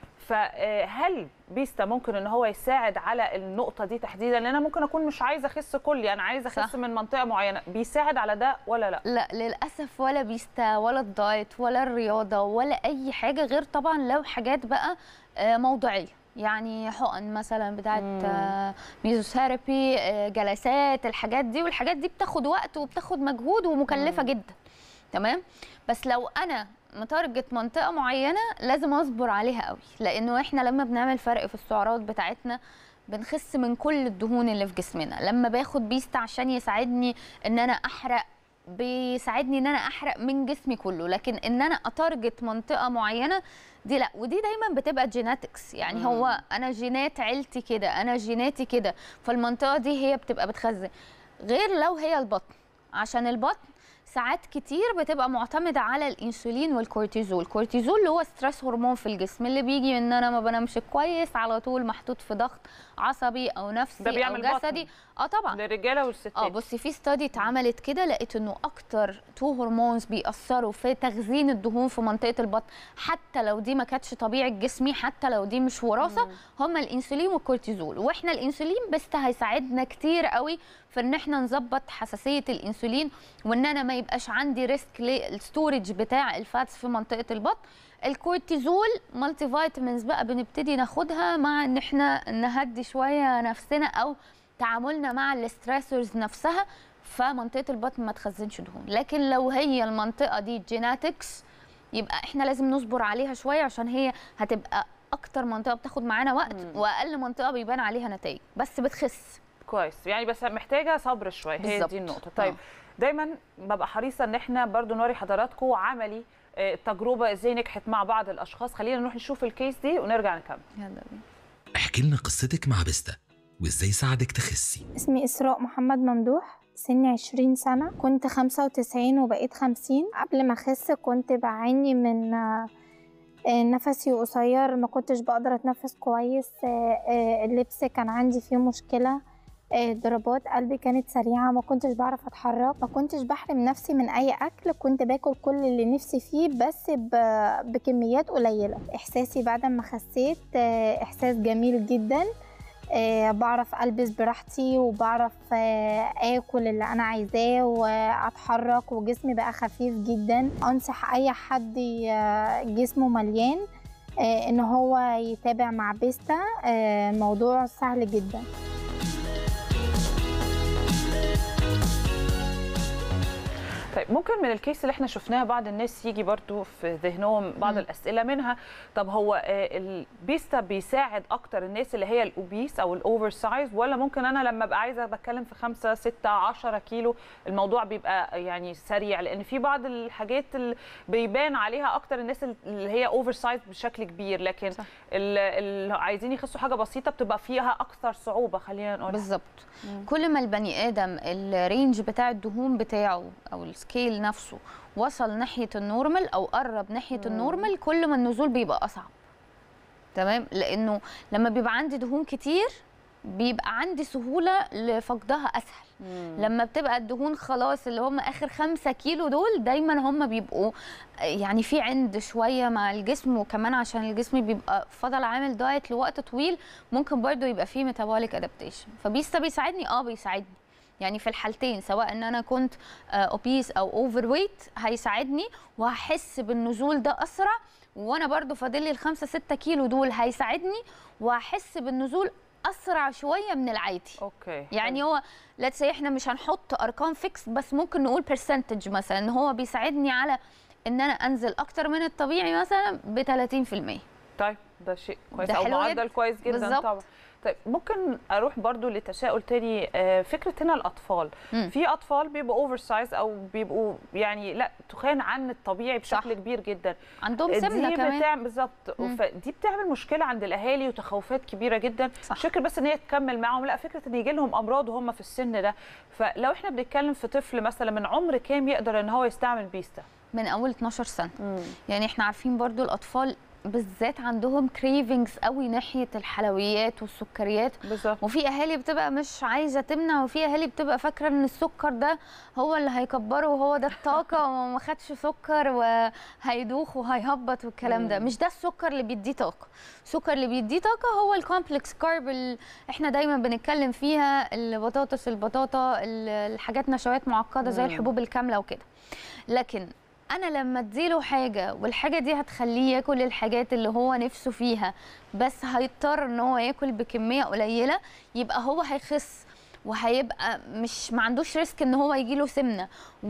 S1: فهل بيستا ممكن ان هو يساعد على النقطه دي تحديدا لان انا ممكن اكون مش عايزه اخس كلي انا عايزه اخس
S8: صح.
S1: من منطقه معينه بيساعد على ده ولا لا
S8: لا للاسف ولا بيستا ولا الدايت ولا الرياضه ولا اي حاجه غير طبعا لو حاجات بقى آه، موضعيه يعني حقن مثلا بتاعت آه، ميزوثيرابي آه، جلسات الحاجات دي والحاجات دي بتاخد وقت وبتاخد مجهود ومكلفه جدا تمام بس لو انا متارجت منطقه معينه لازم اصبر عليها قوي لانه احنا لما بنعمل فرق في السعرات بتاعتنا بنخس من كل الدهون اللي في جسمنا لما باخد بيست عشان يساعدني ان انا احرق بيساعدني ان انا احرق من جسمي كله لكن ان انا اتارجت منطقه معينه دي لا ودي دايما بتبقى جيناتكس يعني هو انا جينات عيلتي كده انا جيناتي كده فالمنطقه دي هي بتبقى بتخزن غير لو هي البطن عشان البطن ساعات كتير بتبقى معتمدة على الانسولين والكورتيزول الكورتيزول اللي هو ستريس هرمون في الجسم اللي بيجي من ان انا ما بنامش كويس على طول محطوط في ضغط عصبي او نفسي
S1: ده بيعمل
S8: او
S1: بطن.
S8: جسدي اه طبعا
S1: للرجاله والستات
S8: اه بصي في ستادي اتعملت كده لقيت انه اكتر تو هرمونز بيأثروا في تخزين الدهون في منطقه البطن حتى لو دي ما كانتش طبيعه جسمي حتى لو دي مش وراثه هما الانسولين والكورتيزول واحنا الانسولين بس هيساعدنا كتير قوي في ان احنا نظبط حساسيه الانسولين وان انا ما يبقاش عندي ريسك للستورج بتاع الفاتس في منطقه البطن الكورتيزول مالتي فيتامينز بقى بنبتدي ناخدها مع ان احنا نهدي شويه نفسنا او تعاملنا مع الاستريسورز نفسها فمنطقه البطن ما تخزنش دهون لكن لو هي المنطقه دي جيناتكس يبقى احنا لازم نصبر عليها شويه عشان هي هتبقى اكتر منطقه بتاخد معانا وقت واقل منطقه بيبان عليها نتائج بس بتخس
S1: كويس يعني بس محتاجه صبر شويه هي
S8: بالظبط.
S1: دي النقطه طيب
S8: آه.
S1: دايما ببقى حريصه ان احنا برضو نوري حضراتكم عملي آه، التجربه ازاي نجحت مع بعض الاشخاص خلينا نروح نشوف الكيس دي ونرجع نكمل
S8: يلا بينا
S9: احكي لنا قصتك مع بيستا وازاي ساعدك تخسي
S10: اسمي إسراء محمد ممدوح سني عشرين سنة كنت خمسة وتسعين وبقيت خمسين قبل ما أخس كنت بعاني من آه، آه، نفسي قصير ما كنتش بقدر أتنفس كويس آه، آه، اللبس كان عندي فيه مشكلة آه، ضربات قلبي كانت سريعة ما كنتش بعرف أتحرك ما كنتش بحرم نفسي من أي أكل كنت باكل كل اللي نفسي فيه بس ب- بكميات قليلة إحساسي بعد ما خسيت آه، إحساس جميل جدا آه، بعرف البس براحتي وبعرف آه، اكل اللي انا عايزاه واتحرك وجسمي بقى خفيف جدا انصح اي حد ي- جسمه مليان آه، ان هو يتابع مع بيستا آه، موضوع سهل جدا
S1: طيب ممكن من الكيس اللي احنا شفناها بعض الناس يجي برضو في ذهنهم بعض
S8: مم.
S1: الاسئله منها طب هو آه، البيستا بيساعد اكتر الناس اللي هي الاوبيس او الاوفر سايز ولا ممكن انا لما ابقى عايزه بتكلم في 5 6 10 كيلو الموضوع بيبقى يعني سريع لان في بعض الحاجات اللي بيبان عليها اكتر الناس اللي هي اوفر سايز بشكل كبير لكن
S8: صح.
S1: اللي عايزين يخسوا حاجه بسيطه بتبقى فيها اكثر صعوبه خلينا نقول
S8: بالظبط كل ما البني ادم الرينج بتاع الدهون بتاعه او السكيل نفسه وصل ناحيه النورمال او قرب ناحيه النورمال كل ما النزول بيبقى اصعب تمام لانه لما بيبقى عندي دهون كتير بيبقى عندي سهوله لفقدها اسهل لما بتبقى الدهون خلاص اللي هم اخر خمسة كيلو دول دايما هم بيبقوا يعني في عند شويه مع الجسم وكمان عشان الجسم بيبقى فضل عامل دايت لوقت طويل ممكن برضو يبقى فيه ميتابوليك ادابتيشن فبيستا بيساعدني اه بيساعدني يعني في الحالتين سواء ان انا كنت اوبيس او اوفر ويت هيساعدني وهحس بالنزول ده اسرع وانا برضو فاضل لي الخمسة ستة كيلو دول هيساعدني وهحس بالنزول اسرع شويه من العادي
S1: اوكي
S8: يعني هو ليتس سي احنا مش هنحط ارقام فيكس بس ممكن نقول برسنتج مثلا ان هو بيساعدني على ان انا انزل اكتر من الطبيعي مثلا ب 30%
S1: طيب ده شيء كويس
S8: ده
S1: او
S8: حلو
S1: معدل
S8: جدا.
S1: كويس جدا
S8: بالظبط.
S1: طبعا طيب ممكن اروح برضو لتساؤل تاني آه، فكره هنا الاطفال
S8: مم.
S1: في اطفال بيبقوا اوفر سايز او بيبقوا يعني لا تخان عن الطبيعي بشكل
S8: صح.
S1: كبير جدا
S8: عندهم سمنه
S1: دي
S8: كمان
S1: بتعمل بالظبط
S8: مم.
S1: فدي بتعمل مشكله عند الاهالي وتخوفات كبيره جدا
S8: صح.
S1: مش فكره بس ان هي تكمل معاهم لا فكره ان يجي لهم امراض وهم في السن ده فلو احنا بنتكلم في طفل مثلا من عمر كام يقدر ان هو يستعمل بيستا
S8: من اول 12 سنه يعني احنا عارفين برضو الاطفال بالذات عندهم كريفنجز قوي ناحيه الحلويات والسكريات
S1: بالظبط
S8: وفي اهالي بتبقى مش عايزه تمنع وفي اهالي بتبقى فاكره ان السكر ده هو اللي هيكبره وهو ده الطاقه وما خدش سكر وهيدوخ وهيهبط والكلام ده مش ده السكر اللي بيديه طاقه السكر اللي بيديه طاقه هو الكومبلكس كارب اللي احنا دايما بنتكلم فيها البطاطس البطاطا ال- الحاجات نشويات معقده زي
S1: مم.
S8: الحبوب الكامله وكده لكن انا لما اديله حاجه والحاجه دي هتخليه ياكل الحاجات اللي هو نفسه فيها بس هيضطر ان هو ياكل بكميه قليله يبقى هو هيخس وهيبقى مش ما عندوش ريسك ان هو يجيله سمنه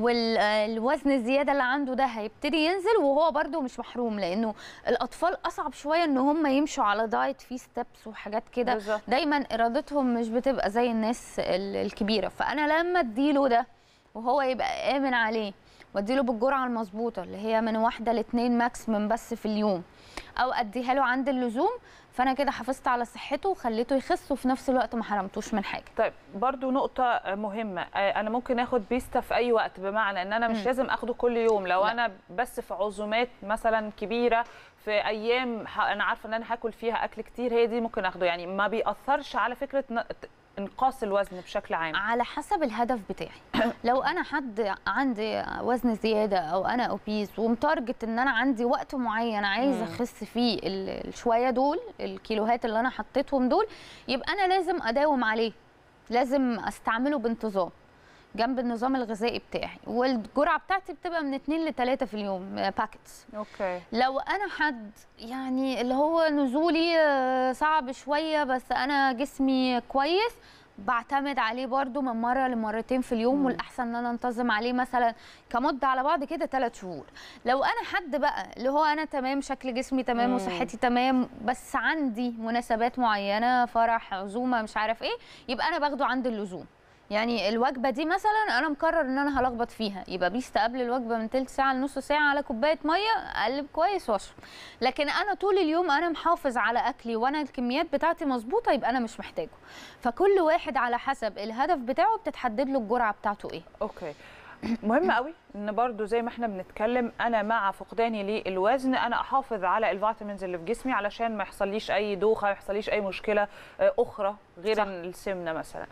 S8: والوزن الزياده اللي عنده ده هيبتدي ينزل وهو برده مش محروم لانه الاطفال اصعب شويه ان هم يمشوا على دايت فيه ستيبس وحاجات كده
S1: بالظبط.
S8: دايما ارادتهم مش بتبقى زي الناس ال- الكبيره فانا لما اديله ده وهو يبقى امن عليه واديله بالجرعه المظبوطه اللي هي من واحده لاتنين ماكسيمم بس في اليوم او اديها له عند اللزوم فانا كده حافظت على صحته وخليته يخس وفي نفس الوقت ما حرمتوش من حاجه
S1: طيب برضو نقطة مهمة آه، أنا ممكن آخد بيستا في أي وقت بمعنى إن أنا مش
S8: مم.
S1: لازم آخده كل يوم لو
S8: لا.
S1: أنا بس في عزومات مثلا كبيرة في أيام ح- أنا عارفة إن أنا هاكل فيها أكل كتير هي دي ممكن آخده يعني ما بيأثرش على فكرة ن- انقاص الوزن بشكل عام
S8: على حسب الهدف بتاعي لو انا حد عندي وزن زياده او انا اوبيس ومتارجت ان انا عندي وقت معين عايزه
S1: مم.
S8: اخس فيه ال- الشويه دول الكيلوهات اللي انا حطيتهم دول يبقى انا لازم اداوم عليه لازم استعمله بانتظام جنب النظام الغذائي بتاعي والجرعه بتاعتي بتبقى من 2 ل 3 في اليوم باكتس
S1: أوكي
S8: لو انا حد يعني اللي هو نزولي آه، صعب شويه بس انا جسمي كويس بعتمد عليه برضو من مره لمرتين في اليوم
S1: مم.
S8: والاحسن ان انا انتظم عليه مثلا كمده على بعض كده ثلاث شهور لو انا حد بقى اللي هو انا تمام شكل جسمي تمام
S1: مم.
S8: وصحتي تمام بس عندي مناسبات معينه فرح عزومه مش عارف ايه يبقى انا باخده عند اللزوم يعني الوجبه دي مثلا انا مقرر ان انا هلخبط فيها يبقى بيست قبل الوجبه من تلت ساعه لنص ساعه على كوبايه ميه اقلب كويس واشرب لكن انا طول اليوم انا محافظ على اكلي وانا الكميات بتاعتي مظبوطه يبقى انا مش محتاجه فكل واحد على حسب الهدف بتاعه بتتحدد له الجرعه بتاعته ايه
S1: اوكي مهم قوي ان برضو زي ما احنا بنتكلم انا مع فقداني للوزن انا احافظ على الفيتامينز اللي في جسمي علشان ما يحصليش اي دوخه ما يحصليش اي مشكله آه، اخرى غير
S8: صح.
S1: السمنه مثلا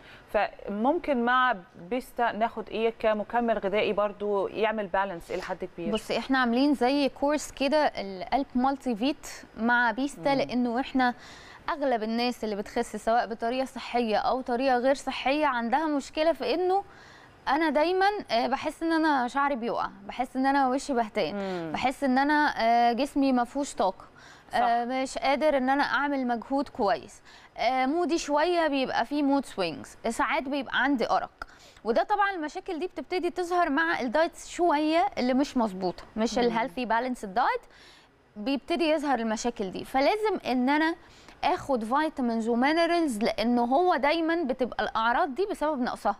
S1: فممكن مع بيستا ناخد ايه كمكمل غذائي برضو يعمل بالانس الى حد كبير
S8: بصي احنا عاملين زي كورس كده القلب مالتي فيت مع بيستا لانه احنا اغلب الناس اللي بتخس سواء بطريقه صحيه او طريقه غير صحيه عندها مشكله في انه انا دايما آه، بحس ان انا شعري بيقع بحس ان انا وشي بهتان
S1: مم.
S8: بحس ان انا آه، جسمي ما فيهوش طاقه
S1: صح.
S8: آه، مش قادر ان انا اعمل مجهود كويس آه، مودي شويه بيبقى فيه مود سوينجز ساعات بيبقى عندي ارق وده طبعا المشاكل دي بتبتدي تظهر مع الدايت شويه اللي مش مظبوطه مش الهيلثي بالانس دايت بيبتدي يظهر المشاكل دي فلازم ان انا اخد فيتامينز ومينرالز لانه هو دايما بتبقى الاعراض دي بسبب نقصها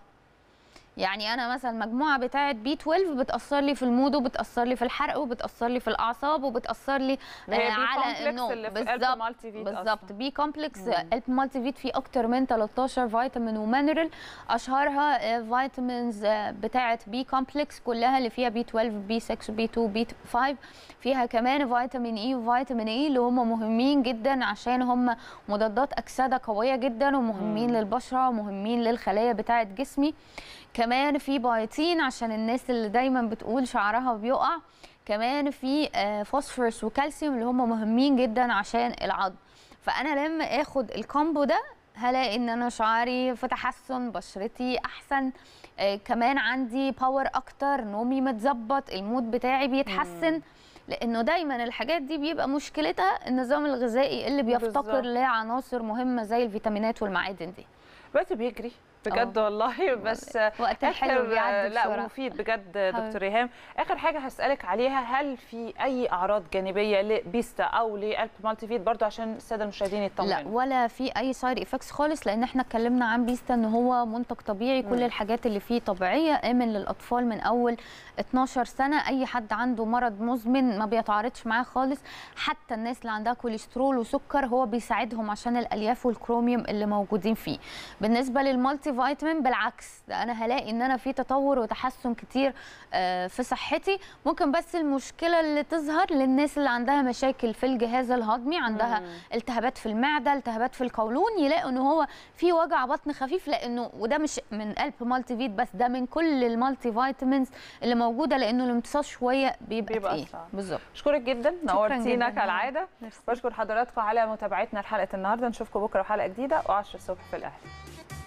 S8: يعني انا مثلا المجموعه بتاعه بي 12 بتاثر لي في المود وبتاثر لي في الحرق وبتاثر لي في الاعصاب وبتاثر لي
S1: هي
S8: آه،
S1: بي
S8: على
S1: كومبلكس
S8: النوم
S1: اللي في ألب
S8: بالظبط
S1: مالتي فيت
S8: بالظبط بي كومبلكس
S1: مم.
S8: الب مالتي فيت فيه اكتر من 13 فيتامين ومينرال اشهرها آه، فيتامينز آه، بتاعه بي كومبلكس كلها اللي فيها بي 12 بي 6 بي 2 بي 5 فيها كمان فيتامين اي وفيتامين اي اللي هم مهمين جدا عشان هم مضادات اكسده قويه جدا ومهمين
S1: مم.
S8: للبشره ومهمين للخلايا بتاعه جسمي كمان في بايتين عشان الناس اللي دايما بتقول شعرها بيقع كمان في آه، فوسفورس وكالسيوم اللي هم مهمين جدا عشان العظم فانا لما اخد الكومبو ده هلاقي ان انا شعري في تحسن بشرتي احسن آه كمان عندي باور اكتر نومي متظبط المود بتاعي بيتحسن لانه دايما الحاجات دي بيبقى مشكلتها النظام الغذائي اللي بيفتقر
S1: بالظبط.
S8: لعناصر مهمه زي الفيتامينات والمعادن دي
S1: الوقت بيجري بجد
S8: آه.
S1: والله بس
S8: وقت الحلو
S1: آخر-
S8: بيعدي
S1: لا
S8: بسرعة.
S1: ومفيد بجد
S8: حبيبي.
S1: دكتور ايهام اخر حاجه هسالك عليها هل في اي اعراض جانبيه لبيستا او لالب مالتي فيت برضو عشان الساده المشاهدين
S8: لا
S1: يطمنوا
S8: ولا في اي سايد افكتس خالص لان احنا اتكلمنا عن بيستا ان هو منتج طبيعي كل
S1: مم.
S8: الحاجات اللي فيه طبيعيه امن للاطفال من اول 12 سنه اي حد عنده مرض مزمن ما بيتعارضش معاه خالص حتى الناس اللي عندها كوليسترول وسكر هو بيساعدهم عشان الالياف والكروميوم اللي موجودين فيه بالنسبه للمالتي فيتامين بالعكس ده انا هلاقي ان انا في تطور وتحسن كتير آه، في صحتي ممكن بس المشكله اللي تظهر للناس اللي عندها مشاكل في الجهاز الهضمي عندها
S1: مم.
S8: التهابات في المعده التهابات في القولون يلاقوا ان هو في وجع بطن خفيف لانه وده مش من قلب مالتي فيت بس ده من كل المالتي فيتامينز اللي موجوده لانه الامتصاص شويه بيبقى,
S1: بيبقى
S8: تقيل
S1: صعب.
S8: بالظبط
S1: اشكرك جدا
S8: شكراً
S1: نورتينا
S8: جداً.
S1: كالعاده
S8: ميرسي.
S1: بشكر حضراتكم على متابعتنا لحلقه النهارده نشوفكم بكره في حلقه جديده و10 الصبح في الاهلي